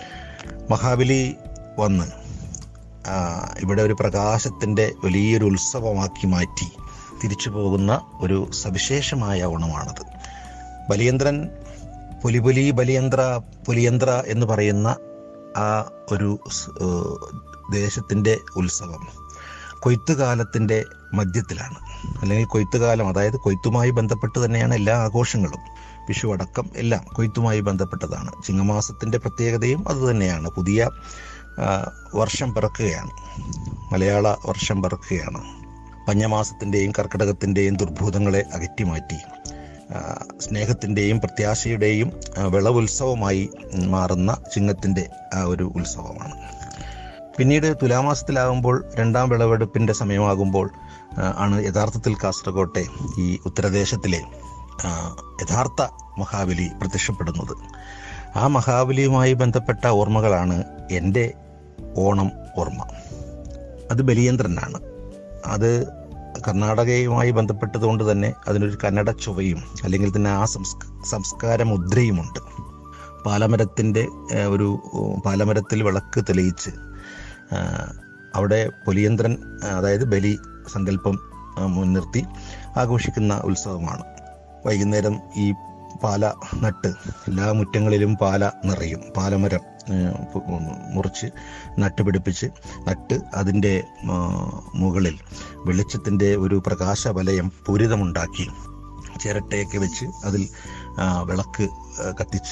മഹാബലി വന്ന് ആ, ഇവിടെ ഒരു പ്രകാശത്തിൻ്റെ വലിയൊരു ഉത്സവമാക്കി മാറ്റി തിരിച്ചു പോകുന്ന ഒരു സവിശേഷമായ ഓണമാണത് ബലിയന്ത്രൻ പുലിപുലി ബലിയന്ത്ര പുലിയന്ത്ര എന്ന് പറയുന്ന ആ ഒരു സ്- ഏഹ് ദേശത്തിൻ്റെ ഉത്സവം കൊയ്ത്തുകാലത്തിൻ്റെ മധ്യത്തിലാണ് അല്ലെങ്കിൽ കൊയ്ത്തുകാലം അതായത് കൊയ്ത്തുമായി ബന്ധപ്പെട്ട് തന്നെയാണ് എല്ലാ ആഘോഷങ്ങളും വിഷു അടക്കം എല്ലാം കൊയ്ത്തുമായി ബന്ധപ്പെട്ടതാണ് ചിങ്ങമാസത്തിൻ്റെ പ്രത്യേകതയും അതുതന്നെയാണ് പുതിയ ആ, വർഷം പിറക്കുകയാണ് മലയാള വർഷം പിറക്കുകയാണ് പഞ്ഞമാസത്തിൻ്റെയും കർക്കിടകത്തിൻ്റെയും ദുർഭൂതങ്ങളെ അകറ്റിമാറ്റി ആ, സ്നേഹത്തിൻ്റെയും പ്രത്യാശയുടെയും ആ, വിളവുത്സവമായി മാറുന്ന ചിങ്ങത്തിൻ്റെ ആ ഒരു ഉത്സവമാണ് പിന്നീട് തുലാമാസത്തിലാകുമ്പോൾ രണ്ടാം വിളവെടുപ്പിൻ്റെ സമയമാകുമ്പോൾ ആ, ആണ് യഥാർത്ഥത്തിൽ കാസർഗോട്ടെ ഈ ഉത്തരദേശത്തിലെ ആ, യഥാർത്ഥ മഹാബലി പ്രത്യക്ഷപ്പെടുന്നത് ആ മഹാബലിയുമായി ബന്ധപ്പെട്ട ഓർമ്മകളാണ് എൻ്റെ ഓണം ഓർമ്മ അത് ബലിയന്ത്രനാണ് അത് കർണാടകയുമായി ബന്ധപ്പെട്ടതുകൊണ്ട് തന്നെ അതിനൊരു കന്നഡ ചുവയും അല്ലെങ്കിൽ തന്നെ ആ സംസ്ക സംസ്കാര മുദ്രയുമുണ്ട് പാലമരത്തിൻ്റെ ഏഹ്, ഒരു ഉം, പാലമരത്തിൽ വിളക്ക് തെളിയിച്ച് ആ, അവിടെ പൊലിയന്ത്രൻ ആ, അതായത് ബലി സങ്കല്പം ആ, മുൻനിർത്തി ആഘോഷിക്കുന്ന ഉത്സവമാണ് വൈകുന്നേരം ഈ പാല നട്ട് എല്ലാ മുറ്റങ്ങളിലും പാല നിറയും പാലമരം ഏ, പു- മുറിച്ച് നട്ടുപിടിപ്പിച്ച് നട്ട് അതിൻ്റെ ആ, മുകളിൽ വെളിച്ചത്തിൻ്റെ ഒരു പ്രകാശവലയം പൂരിതമുണ്ടാക്കി ചിരട്ടയൊക്കെ വെച്ച് അതിൽ ആ, വിളക്ക് ആ, കത്തിച്ച്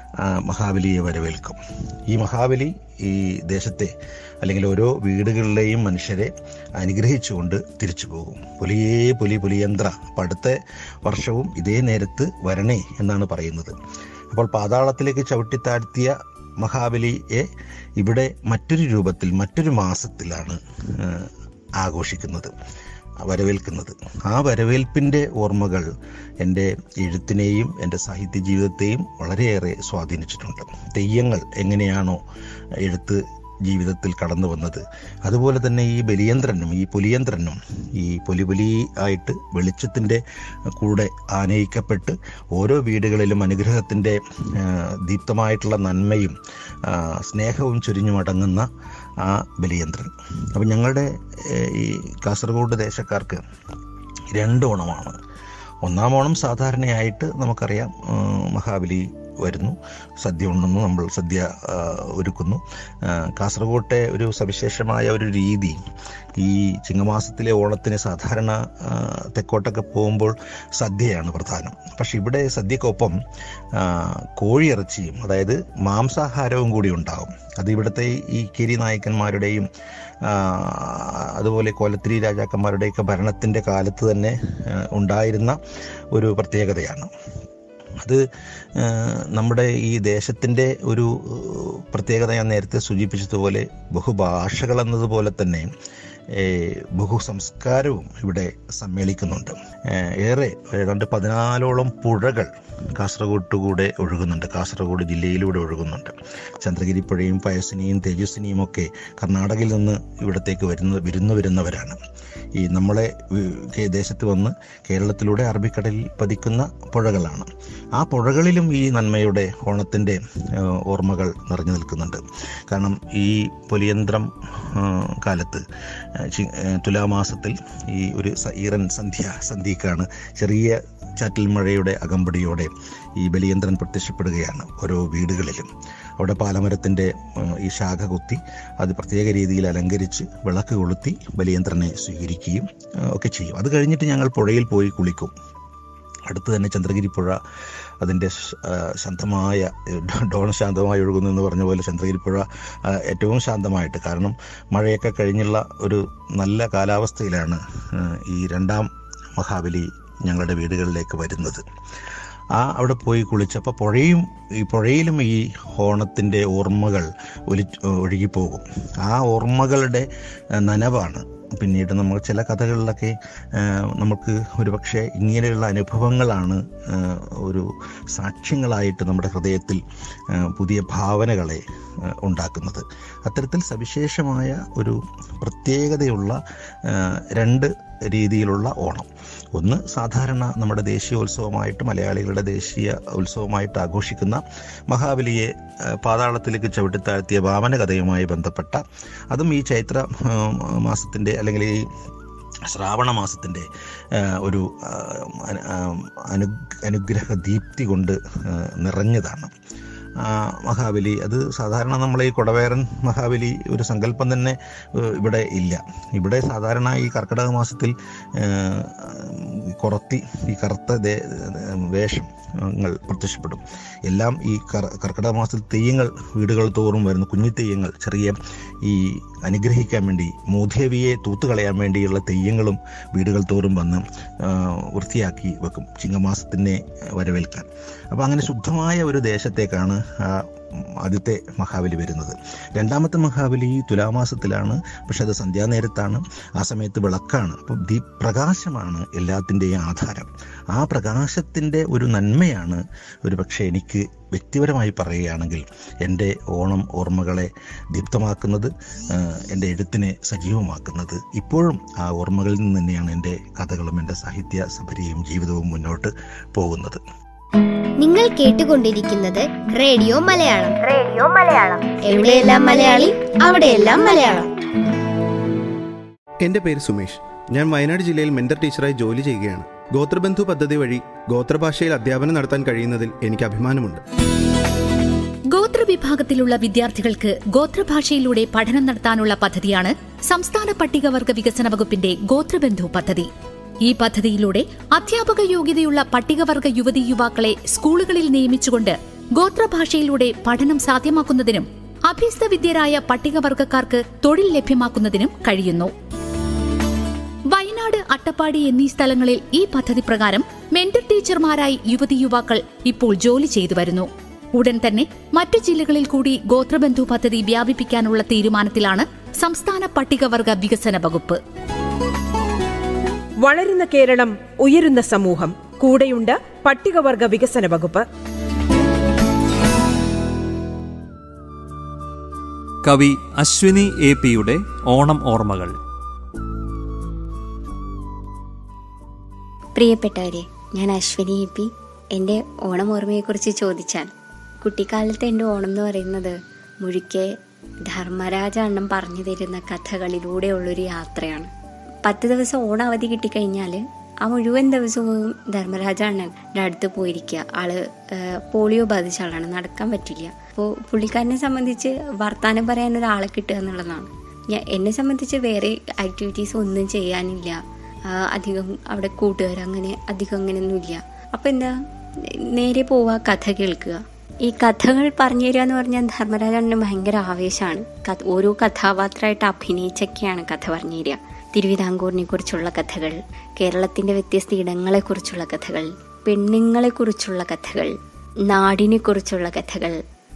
ആ, മഹാബലിയെ വരവേൽക്കും ഈ മഹാബലി ഈ ദേശത്തെ അല്ലെങ്കിൽ ഓരോ വീടുകളിലെയും മനുഷ്യരെ അനുഗ്രഹിച്ചുകൊണ്ട് തിരിച്ചു പോകും പുലിയേ പുലി പുലിയന്ത്ര അപ്പം അടുത്ത വർഷവും ഇതേ നേരത്ത് വരണേ എന്നാണ് പറയുന്നത് അപ്പോൾ പാതാളത്തിലേക്ക് ചവിട്ടിത്താഴ്ത്തിയ മഹാബലിയെ ഇവിടെ മറ്റൊരു രൂപത്തിൽ മറ്റൊരു മാസത്തിലാണ് ആ, ആഘോഷിക്കുന്നത് വരവേൽക്കുന്നത് ആ വരവേൽപ്പിൻ്റെ ഓർമ്മകൾ എൻ്റെ എഴുത്തിനെയും എൻ്റെ സാഹിത്യ ജീവിതത്തെയും വളരെയേറെ സ്വാധീനിച്ചിട്ടുണ്ട് തെയ്യങ്ങൾ എങ്ങനെയാണോ എഴുത്ത് ജീവിതത്തിൽ കടന്നു വന്നത് അതുപോലെ തന്നെ ഈ ബലിയന്ത്രനും ഈ പുലിയന്ത്രനും ഈ പൊലിപൊലി ആയിട്ട് വെളിച്ചത്തിൻ്റെ കൂടെ ആനയിക്കപ്പെട്ട് ഓരോ വീടുകളിലും അനുഗ്രഹത്തിൻ്റെ ആ, ദീപ്തമായിട്ടുള്ള നന്മയും ആ, സ്നേഹവും ചൊരിഞ്ഞുമടങ്ങുന്ന ആ ബലിയന്ത്രൻ അപ്പം ഞങ്ങളുടെ ഏഹ്, ഈ കാസർഗോഡ് ദേശക്കാർക്ക് രണ്ട് ഓണമാണ് ഒന്നാം ഓണം സാധാരണയായിട്ട് നമുക്കറിയാം ആ, മഹാബലി വരുന്നു സദ്യ ഉണ്ടെന്നു നമ്മൾ സദ്യ ആ, ഒരുക്കുന്നു ആ, കാസർഗോട്ടെ ഒരു സവിശേഷമായ ഒരു രീതി ഈ ചിങ്ങമാസത്തിലെ ഓണത്തിന് സാധാരണ ആ, തെക്കോട്ടൊക്കെ പോകുമ്പോൾ സദ്യയാണ് പ്രധാനം പക്ഷെ ഇവിടെ സദ്യക്കൊപ്പം ആ, കോഴിയിറച്ചിയും അതായത് മാംസാഹാരവും കൂടി ഉണ്ടാവും അത് ഇവിടുത്തെ ഈ കിരി നായകന്മാരുടെയും ആ, അതുപോലെ കോലത്തിരി രാജാക്കന്മാരുടെയൊക്കെ ഭരണത്തിൻ്റെ കാലത്ത് തന്നെ ആ, ഉണ്ടായിരുന്ന ഒരു പ്രത്യേകതയാണ് അത് ആ, നമ്മുടെ ഈ ദേശത്തിൻ്റെ ഒരു ഏഹ്, പ്രത്യേകത ഞാൻ നേരത്തെ സൂചിപ്പിച്ചതുപോലെ ബഹുഭാഷകൾ എന്നതുപോലെ തന്നെ ഏഹ്, ബഹുസംസ്കാരവും ഇവിടെ സമ്മേളിക്കുന്നുണ്ട് ഏഹ്, ഏറെ ഏതാണ്ട് പതിനാലോളം പുഴകൾ കാസർഗോഡ് കൂടെ ഒഴുകുന്നുണ്ട് കാസർഗോഡ് ജില്ലയിലൂടെ ഒഴുകുന്നുണ്ട് ചന്ദ്രഗിരി പുഴയും പയസിനിയും തേജസ്വിനിയും ഒക്കെ കർണാടകയിൽ നിന്ന് ഇവിടത്തേക്ക് വരുന്ന വിരുന്നു വരുന്നവരാണ് ഈ നമ്മളെ വി- കേ- ദേശത്ത് വന്ന് കേരളത്തിലൂടെ അറബിക്കടലിൽ പതിക്കുന്ന പുഴകളാണ് ആ പുഴകളിലും ഈ നന്മയുടെ ഓണത്തിൻ്റെ ഏഹ്, ഓർമ്മകൾ നിറഞ്ഞു നിൽക്കുന്നുണ്ട് കാരണം ഈ പൊലിയന്ത്രം ഏഹ്, കാലത്ത് ഏഹ്, ചി- ഏഹ്, തുലാമാസത്തിൽ ഈ ഒരു സ- ഈറൻ സന്ധ്യ സന്ധ്യക്കാണ് ചെറിയ ചാറ്റൽ മഴയുടെ അകമ്പടിയോടെ ഈ ബലിയന്ത്രൻ പ്രത്യക്ഷപ്പെടുകയാണ് ഓരോ വീടുകളിലും അവിടെ പാലമരത്തിൻ്റെ ഏഹ്, ഈ ശാഖ കുത്തി അത് പ്രത്യേക രീതിയിൽ അലങ്കരിച്ച് വിളക്ക് കൊളുത്തി ബലിയന്ത്രനെ സ്വീകരിക്കുകയും ഏഹ്, ഒക്കെ ചെയ്യും അത് കഴിഞ്ഞിട്ട് ഞങ്ങൾ പുഴയിൽ പോയി കുളിക്കും അടുത്ത് തന്നെ ചന്ദ്രഗിരി പുഴ അതിൻ്റെ ശ- ആ, ശാന്തമായ ഡോ- ഡോൺ ശാന്തമായി ഒഴുകുന്നു എന്ന് പറഞ്ഞ പോലെ ചന്ദ്രഗിരി പുഴ ആ, ഏറ്റവും ശാന്തമായിട്ട് കാരണം മഴയൊക്കെ കഴിഞ്ഞുള്ള ഒരു നല്ല കാലാവസ്ഥയിലാണ് ആ, ഈ രണ്ടാം മഹാബലി ഞങ്ങളുടെ വീടുകളിലേക്ക് വരുന്നത് ആ അവിടെ പോയി കുളിച്ചപ്പോൾ പുഴയും ഈ പുഴയിലും ഈ ഓണത്തിൻ്റെ ഓർമ്മകൾ ഒലി ഒഴുകിപ്പോകും ആ ഓർമ്മകളുടെ ആ, നനവാണ് പിന്നീട് നമ്മൾ ചില കഥകളിലൊക്കെ ആ, നമുക്ക് ഒരുപക്ഷെ ഇങ്ങനെയുള്ള അനുഭവങ്ങളാണ് ആ, ഒരു സാക്ഷ്യങ്ങളായിട്ട് നമ്മുടെ ഹൃദയത്തിൽ ആ, പുതിയ ഭാവനകളെ ആ, ഉണ്ടാക്കുന്നത് അത്തരത്തിൽ സവിശേഷമായ ഒരു പ്രത്യേകതയുള്ള ആ, രണ്ട് രീതിയിലുള്ള ഓണം ഒന്ന് സാധാരണ നമ്മുടെ ദേശീയോത്സവമായിട്ട് മലയാളികളുടെ ദേശീയ ഉത്സവമായിട്ട് ആഘോഷിക്കുന്ന മഹാബലിയെ ആ, പാതാളത്തിലേക്ക് ചവിട്ടിത്താഴ്ത്തിയ വാമന കഥയുമായി ബന്ധപ്പെട്ട അതും ഈ ചൈത്ര ആ, മാസത്തിൻ്റെ അല്ലെങ്കിൽ ഈ ശ്രാവണ മാസത്തിൻ്റെ ആ, ഒരു ആ, അനു ആ, അനു അനുഗ്രഹ ദീപ്തി കൊണ്ട് ആ, നിറഞ്ഞതാണ് ആ, മഹാബലി അത് സാധാരണ നമ്മൾ ഈ കൊടവേറൻ മഹാബലി ഒരു സങ്കല്പം തന്നെ ഏഹ്, ഇവിടെ ഇല്ല ഇവിടെ സാധാരണ ഈ കർക്കിടക മാസത്തിൽ ഏഹ്, കുറത്തി ഈ കറുത്ത ദേ- വേഷം ങ്ങൾ പ്രത്യക്ഷപ്പെടും എല്ലാം ഈ കർ കർക്കിടക മാസത്തിൽ തെയ്യങ്ങൾ വീടുകൾ തോറും വരുന്ന കുഞ്ഞു തെയ്യങ്ങൾ ചെറിയ ഈ അനുഗ്രഹിക്കാൻ വേണ്ടി മൂദേവിയെ തൂത്തുകളയാൻ വേണ്ടിയുള്ള തെയ്യങ്ങളും വീടുകൾ തോറും വന്ന് ആ, വൃത്തിയാക്കി വെക്കും ചിങ്ങമാസത്തിനെ വരവേൽക്കാൻ അപ്പോൾ അങ്ങനെ ശുദ്ധമായ ഒരു ദേശത്തേക്കാണ് ആ ആദ്യത്തെ മഹാബലി വരുന്നത് രണ്ടാമത്തെ മഹാബലി തുലാമാസത്തിലാണ് പക്ഷെ അത് സന്ധ്യാനേരത്താണ് ആ സമയത്ത് വിളക്കാണ് അപ്പം ദീ പ്രകാശമാണ് എല്ലാത്തിൻ്റെയും ആധാരം ആ പ്രകാശത്തിൻ്റെ ഒരു നന്മയാണ് ഒരു പക്ഷേ എനിക്ക് വ്യക്തിപരമായി പറയുകയാണെങ്കിൽ എൻ്റെ ഓണം ഓർമ്മകളെ ദീപ്തമാക്കുന്നത് ആ, എൻ്റെ എഴുത്തിനെ സജീവമാക്കുന്നത് ഇപ്പോഴും ആ ഓർമ്മകളിൽ നിന്ന് തന്നെയാണ് എൻ്റെ കഥകളും എൻ്റെ സാഹിത്യ സഭരിയും ജീവിതവും മുന്നോട്ട് പോകുന്നത് നിങ്ങൾ കേട്ടുകൊണ്ടിരിക്കുന്നത് റേഡിയോ മലയാളം റേഡിയോ മലയാളം എവിടെയെല്ലാം മലയാളി അവിടെയെല്ലാം മലയാളം എൻ്റെ പേര് സുമേഷ് ഞാൻ വയനാട് ജില്ലയിൽ മെന്റർ ടീച്ചറായി ജോലി ചെയ്യുകയാണ് ഗോത്രബന്ധു പദ്ധതി വഴി ഗോത്രഭാഷയിൽ അധ്യാപനം നടത്താൻ കഴിയുന്നതിൽ എനിക്ക് അഭിമാനമുണ്ട് ഗോത്രവിഭാഗത്തിലുള്ള വിദ്യാർത്ഥികൾക്ക് ഗോത്രഭാഷയിലൂടെ പഠനം നടത്താനുള്ള പദ്ധതിയാണ് സംസ്ഥാന പട്ടികവർഗ വികസന വകുപ്പിന്റെ ഗോത്രബന്ധു പദ്ധതി ഈ പദ്ധതിയിലൂടെ അധ്യാപക യോഗ്യതയുള്ള പട്ടികവർഗ യുവതീ യുവാക്കളെ സ്കൂളുകളിൽ നിയമിച്ചുകൊണ്ട് ഗോത്രഭാഷയിലൂടെ പഠനം സാധ്യമാക്കുന്നതിനും അഭ്യസ്തവിദ്യരായ പട്ടികവർഗക്കാർക്ക് തൊഴിൽ ലഭ്യമാക്കുന്നതിനും കഴിയുന്നു വയനാട് അട്ടപ്പാടി എന്നീ സ്ഥലങ്ങളിൽ ഈ പദ്ധതി പ്രകാരം മെന്റർ ടീച്ചർമാരായി യുവതി യുവാക്കൾ ഇപ്പോൾ ജോലി ചെയ്തു വരുന്നു ഉടൻ തന്നെ മറ്റു ജില്ലകളിൽ കൂടി ഗോത്രബന്ധു പദ്ധതി വ്യാപിപ്പിക്കാനുള്ള തീരുമാനത്തിലാണ് സംസ്ഥാന പട്ടികവർഗ വികസന വകുപ്പ് വളരുന്ന കേരളം ഉയരുന്ന സമൂഹം കൂടെയുണ്ട് പട്ടികവർഗ വികസന വകുപ്പ് കവി അശ്വിനി എ പിയുടെ ഓണം ഓർമ്മകൾ പ്രിയപ്പെട്ടവരെ ഞാൻ അശ്വിനി എ പി എൻ്റെ ഓണം ഓർമ്മയെക്കുറിച്ച് ചോദിച്ചാൽ കുട്ടിക്കാലത്തെ എൻ്റെ ഓണം എന്ന് പറയുന്നത് മുഴുക്കെ ധർമ്മരാജ അണ്ണം പറഞ്ഞു തരുന്ന കഥകളിലൂടെയുള്ളൊരു യാത്രയാണ് പത്ത് ദിവസം ഓണം അവധി കിട്ടിക്കഴിഞ്ഞാൽ ആ മുഴുവൻ ദിവസവും ധർമ്മരാജ അണ്ണൻ്റെ അടുത്ത് പോയിരിക്കുക ആള് ഏഹ്, പോളിയോ ബാധിച്ച ആളാണ് നടക്കാൻ പറ്റില്ല അപ്പോൾ പുള്ളിക്കാരനെ സംബന്ധിച്ച് വർത്താനം പറയാൻ ഒരാളെ കിട്ടുക എന്നുള്ളതാണ് ഞാൻ എന്നെ സംബന്ധിച്ച് വേറെ ആക്ടിവിറ്റീസ് ഒന്നും ചെയ്യാനില്ല ആ, അധികം അവിടെ കൂട്ടുകാർ അങ്ങനെ അധികം അങ്ങനെയൊന്നുമില്ല അപ്പം എന്താ നേരെ പോവുക കഥ കേൾക്കുക ഈ കഥകൾ പറഞ്ഞു തരിക എന്ന് പറഞ്ഞാൽ ധർമ്മരാജന് ഭയങ്കര ആവേശമാണ് കഥ ഓരോ കഥാപാത്രമായിട്ട് അഭിനയിച്ചൊക്കെയാണ് കഥ പറഞ്ഞു തരിക തിരുവിതാംകൂറിനെ കുറിച്ചുള്ള കഥകൾ കേരളത്തിന്റെ വ്യത്യസ്ത ഇടങ്ങളെക്കുറിച്ചുള്ള കഥകൾ പെണ്ണുങ്ങളെക്കുറിച്ചുള്ള കഥകൾ നാടിനെക്കുറിച്ചുള്ള കഥകൾ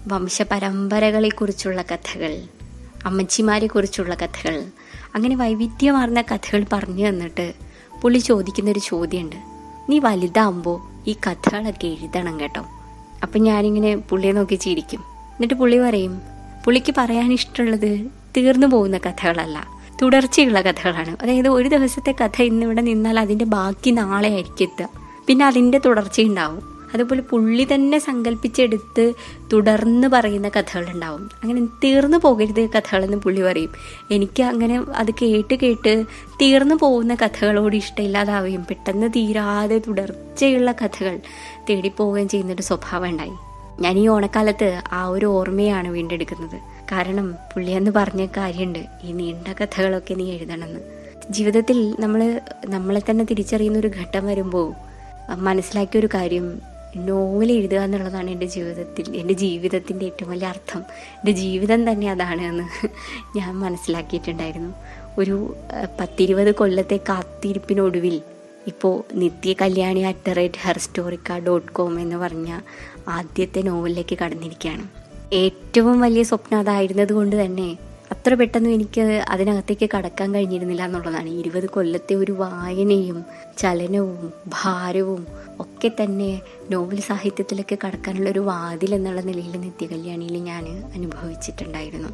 വംശപരമ്പരകളെക്കുറിച്ചുള്ള കഥകൾ അമ്മച്ചിമാരെ കുറിച്ചുള്ള കഥകൾ അങ്ങനെ വൈവിധ്യമാർന്ന കഥകൾ പറഞ്ഞു തന്നിട്ട് പുള്ളി ചോദിക്കുന്നൊരു ചോദ്യമുണ്ട് നീ വലുതാകുമ്പോൾ ഈ കഥകളൊക്കെ എഴുതണം കേട്ടോ അപ്പം ഞാനിങ്ങനെ പുള്ളിയെ നോക്കി ചിരിക്കും എന്നിട്ട് പുള്ളി പറയും പുള്ളിക്ക് പറയാൻ ഇഷ്ടമുള്ളത് തീർന്നു പോകുന്ന കഥകളല്ല തുടർച്ചയുള്ള കഥകളാണ് അതായത് ഒരു ദിവസത്തെ കഥ ഇന്നിവിടെ നിന്നാൽ അതിൻ്റെ ബാക്കി നാളെ ആയിരിക്കും എത്തുക പിന്നെ അതിൻ്റെ തുടർച്ചയുണ്ടാവും അതുപോലെ പുള്ളി തന്നെ സങ്കല്പിച്ചെടുത്ത് തുടർന്ന് പറയുന്ന കഥകളുണ്ടാവും അങ്ങനെ തീർന്നു പോകരുത് കഥകളെന്ന് പുള്ളി പറയും എനിക്ക് അങ്ങനെ അത് കേട്ട് കേട്ട് തീർന്നു പോകുന്ന കഥകളോട് ഇഷ്ടമില്ലാതാവുകയും പെട്ടെന്ന് തീരാതെ തുടർച്ചയുള്ള കഥകൾ തേടിപ്പോവുകയും ചെയ്യുന്നൊരു സ്വഭാവം ഉണ്ടായി ഞാൻ ഈ ഓണക്കാലത്ത് ആ ഒരു ഓർമ്മയാണ് വീണ്ടെടുക്കുന്നത് കാരണം പുള്ളി അന്ന് പറഞ്ഞ കാര്യമുണ്ട് ഈ നീണ്ട കഥകളൊക്കെ നീ എഴുതണമെന്ന് ജീവിതത്തിൽ നമ്മൾ നമ്മളെ തന്നെ തിരിച്ചറിയുന്ന ഒരു ഘട്ടം വരുമ്പോൾ മനസ്സിലാക്കിയ ഒരു കാര്യം നോവൽ എഴുതുക എന്നുള്ളതാണ് എൻ്റെ ജീവിതത്തിൽ എൻ്റെ ജീവിതത്തിൻ്റെ ഏറ്റവും വലിയ അർത്ഥം എൻ്റെ ജീവിതം തന്നെ അതാണ് എന്ന് ഞാൻ മനസ്സിലാക്കിയിട്ടുണ്ടായിരുന്നു ഒരു അഹ്, പത്തിരുപത് കൊല്ലത്തെ കാത്തിരിപ്പിനൊടുവിൽ ഇപ്പോൾ Nithya Kalyani at the rate ഹെർസ്റ്റോറിക്ക ഡോട്ട് കോം എന്ന് പറഞ്ഞ ആദ്യത്തെ നോവലിലേക്ക് കടന്നിരിക്കുകയാണ് ഏറ്റവും വലിയ സ്വപ്നം അതായിരുന്നത് കൊണ്ട് തന്നെ അത്ര പെട്ടെന്ന് എനിക്ക് അതിനകത്തേക്ക് കടക്കാൻ കഴിഞ്ഞിരുന്നില്ല എന്നുള്ളതാണ് ഇരുപത് കൊല്ലത്തെ ഒരു വായനയും ചലനവും ഭാരവും ഒക്കെ തന്നെ നോവൽ സാഹിത്യത്തിലേക്ക് കടക്കാനുള്ള ഒരു വാതിൽ എന്നുള്ള നിലയിൽ നിത്യകല്യാണിയിൽ ഞാൻ അനുഭവിച്ചിട്ടുണ്ടായിരുന്നു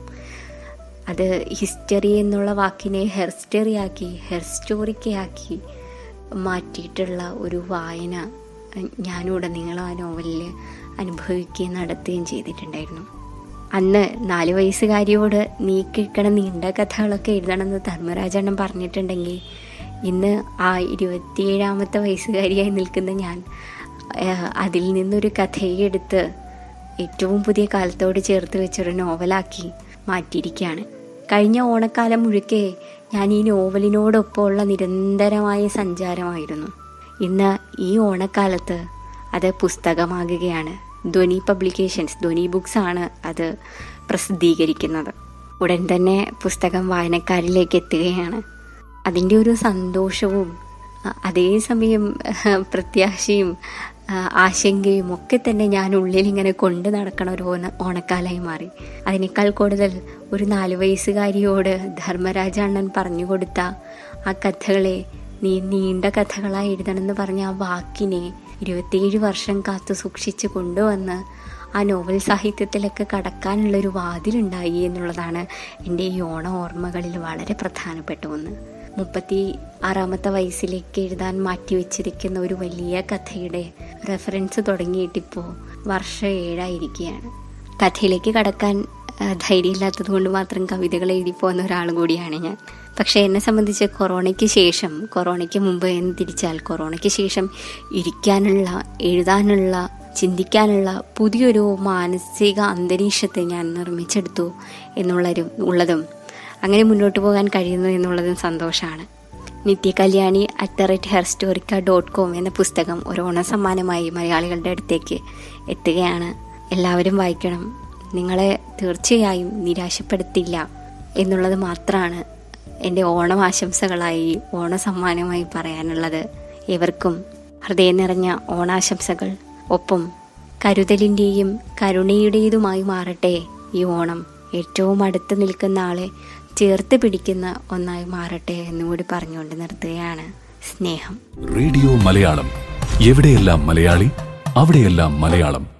അത് ഹിസ്റ്ററി എന്നുള്ള വാക്കിനെ ഹെർസ്റ്ററിയാക്കി ഹെർസ്റ്റോറിക്കയാക്കി മാറ്റിയിട്ടുള്ള ഒരു വായന ഞാനുടനീളം ആ നോവലിൽ അനുഭവിക്കുകയും നടത്തുകയും ചെയ്തിട്ടുണ്ടായിരുന്നു അന്ന് നാല് വയസ്സുകാരിയോട് നീ കേൾക്കണ നീണ്ട കഥകളൊക്കെ എഴുതണമെന്ന് ധർമ്മരാജണ്ണം പറഞ്ഞിട്ടുണ്ടെങ്കിൽ ഇന്ന് ആ ഇരുപത്തിയേഴാമത്തെ വയസ്സുകാരിയായി നിൽക്കുന്ന ഞാൻ ഏഹ്, അതിൽ നിന്നൊരു കഥയെ എടുത്ത് ഏറ്റവും പുതിയ കാലത്തോട് ചേർത്ത് വെച്ചൊരു നോവലാക്കി മാറ്റിയിരിക്കുകയാണ് കഴിഞ്ഞ ഓണക്കാലം മുഴുക്കെ ഞാൻ ഈ നോവലിനോടൊപ്പമുള്ള നിരന്തരമായ സഞ്ചാരമായിരുന്നു ഇന്ന് ഈ ഓണക്കാലത്ത് അത് പുസ്തകമാകുകയാണ് ധ്വനി പബ്ലിക്കേഷൻസ് ധ്വനി ബുക്സ് ആണ് അത് പ്രസിദ്ധീകരിക്കുന്നത് ഉടൻ തന്നെ പുസ്തകം വായനക്കാരിലേക്ക് എത്തുകയാണ് അതിൻ്റെ ഒരു സന്തോഷവും അ- അതേസമയം അഹ്, പ്രത്യാശയും ആ, ആശങ്കയും ഒക്കെ തന്നെ ഞാൻ ഉള്ളിൽ ഇങ്ങനെ കൊണ്ട് നടക്കണ ഒരു ഓണ ഓണക്കാലായി മാറി അതിനേക്കാൾ കൂടുതൽ ഒരു നാല് വയസ്സുകാരിയോട് ധർമ്മരാജ അണ്ണൻ പറഞ്ഞു കൊടുത്ത ആ കഥകളെ നീ നീണ്ട കഥകളായി എഴുതണമെന്ന് പറഞ്ഞ ആ വാക്കിനെ ഇരുപത്തിയേഴ് വർഷം കാത്തു സൂക്ഷിച്ച് കൊണ്ടുവന്ന് ആ നോവൽ സാഹിത്യത്തിലൊക്കെ കടക്കാനുള്ളൊരു വാതിലുണ്ടായി എന്നുള്ളതാണ് എൻ്റെ ഈ ഓണ ഓർമ്മകളിൽ വളരെ പ്രധാനപ്പെട്ട ഒന്ന് മുപ്പത്തി ആറാമത്തെ വയസ്സിലേക്ക് എഴുതാൻ മാറ്റിവെച്ചിരിക്കുന്ന ഒരു വലിയ കഥയുടെ റെഫറൻസ് തുടങ്ങിയിട്ടിപ്പോൾ വർഷം ഏഴായിരിക്കുകയാണ് കഥയിലേക്ക് കടക്കാൻ ആ, ധൈര്യമില്ലാത്തത് കൊണ്ട് മാത്രം കവിതകൾ എഴുതി പോകുന്ന ഒരാൾ കൂടിയാണ് ഞാൻ പക്ഷേ എന്നെ സംബന്ധിച്ച് കൊറോണയ്ക്ക് ശേഷം കൊറോണയ്ക്ക് മുമ്പ് എന്ന് തിരിച്ചാൽ കൊറോണയ്ക്ക് ശേഷം ഇരിക്കാനുള്ള എഴുതാനുള്ള ചിന്തിക്കാനുള്ള പുതിയൊരു മാനസിക അന്തരീക്ഷത്തെ ഞാൻ നിർമ്മിച്ചെടുത്തു എന്നുള്ളൊരു ഉള്ളതും അങ്ങനെ മുന്നോട്ട് പോകാൻ കഴിയുന്നു എന്നുള്ളതും സന്തോഷമാണ് നിത്യകല്യാണി അറ്റ് ദ റേറ്റ് ഹെർസ്റ്റോറിക്ക ഡോട്ട് കോം എന്ന പുസ്തകം ഒരു ഓണസമ്മാനമായി മലയാളികളുടെ അടുത്തേക്ക് എത്തുകയാണ് എല്ലാവരും വായിക്കണം നിങ്ങളെ തീർച്ചയായും നിരാശപ്പെടുത്തില്ല എന്നുള്ളത് മാത്രമാണ് എൻ്റെ ഓണം ആശംസകളായി ഓണസമ്മാനമായി പറയാനുള്ളത് ഏവർക്കും ഹൃദയം നിറഞ്ഞ ഓണാശംസകൾ ഒപ്പം കരുതലിൻ്റെയും കരുണയുടേതുമായി മാറട്ടെ ഈ ഓണം ഏറ്റവും അടുത്ത് നിൽക്കുന്ന ആളെ ചേർത്ത് പിടിക്കുന്ന ഒന്നായി മാറട്ടെ എന്നുകൂടി പറഞ്ഞുകൊണ്ട് നിർത്തുകയാണ് സ്നേഹം റേഡിയോ മലയാളം എവിടെയെല്ലാം മലയാളി അവിടെയെല്ലാം മലയാളം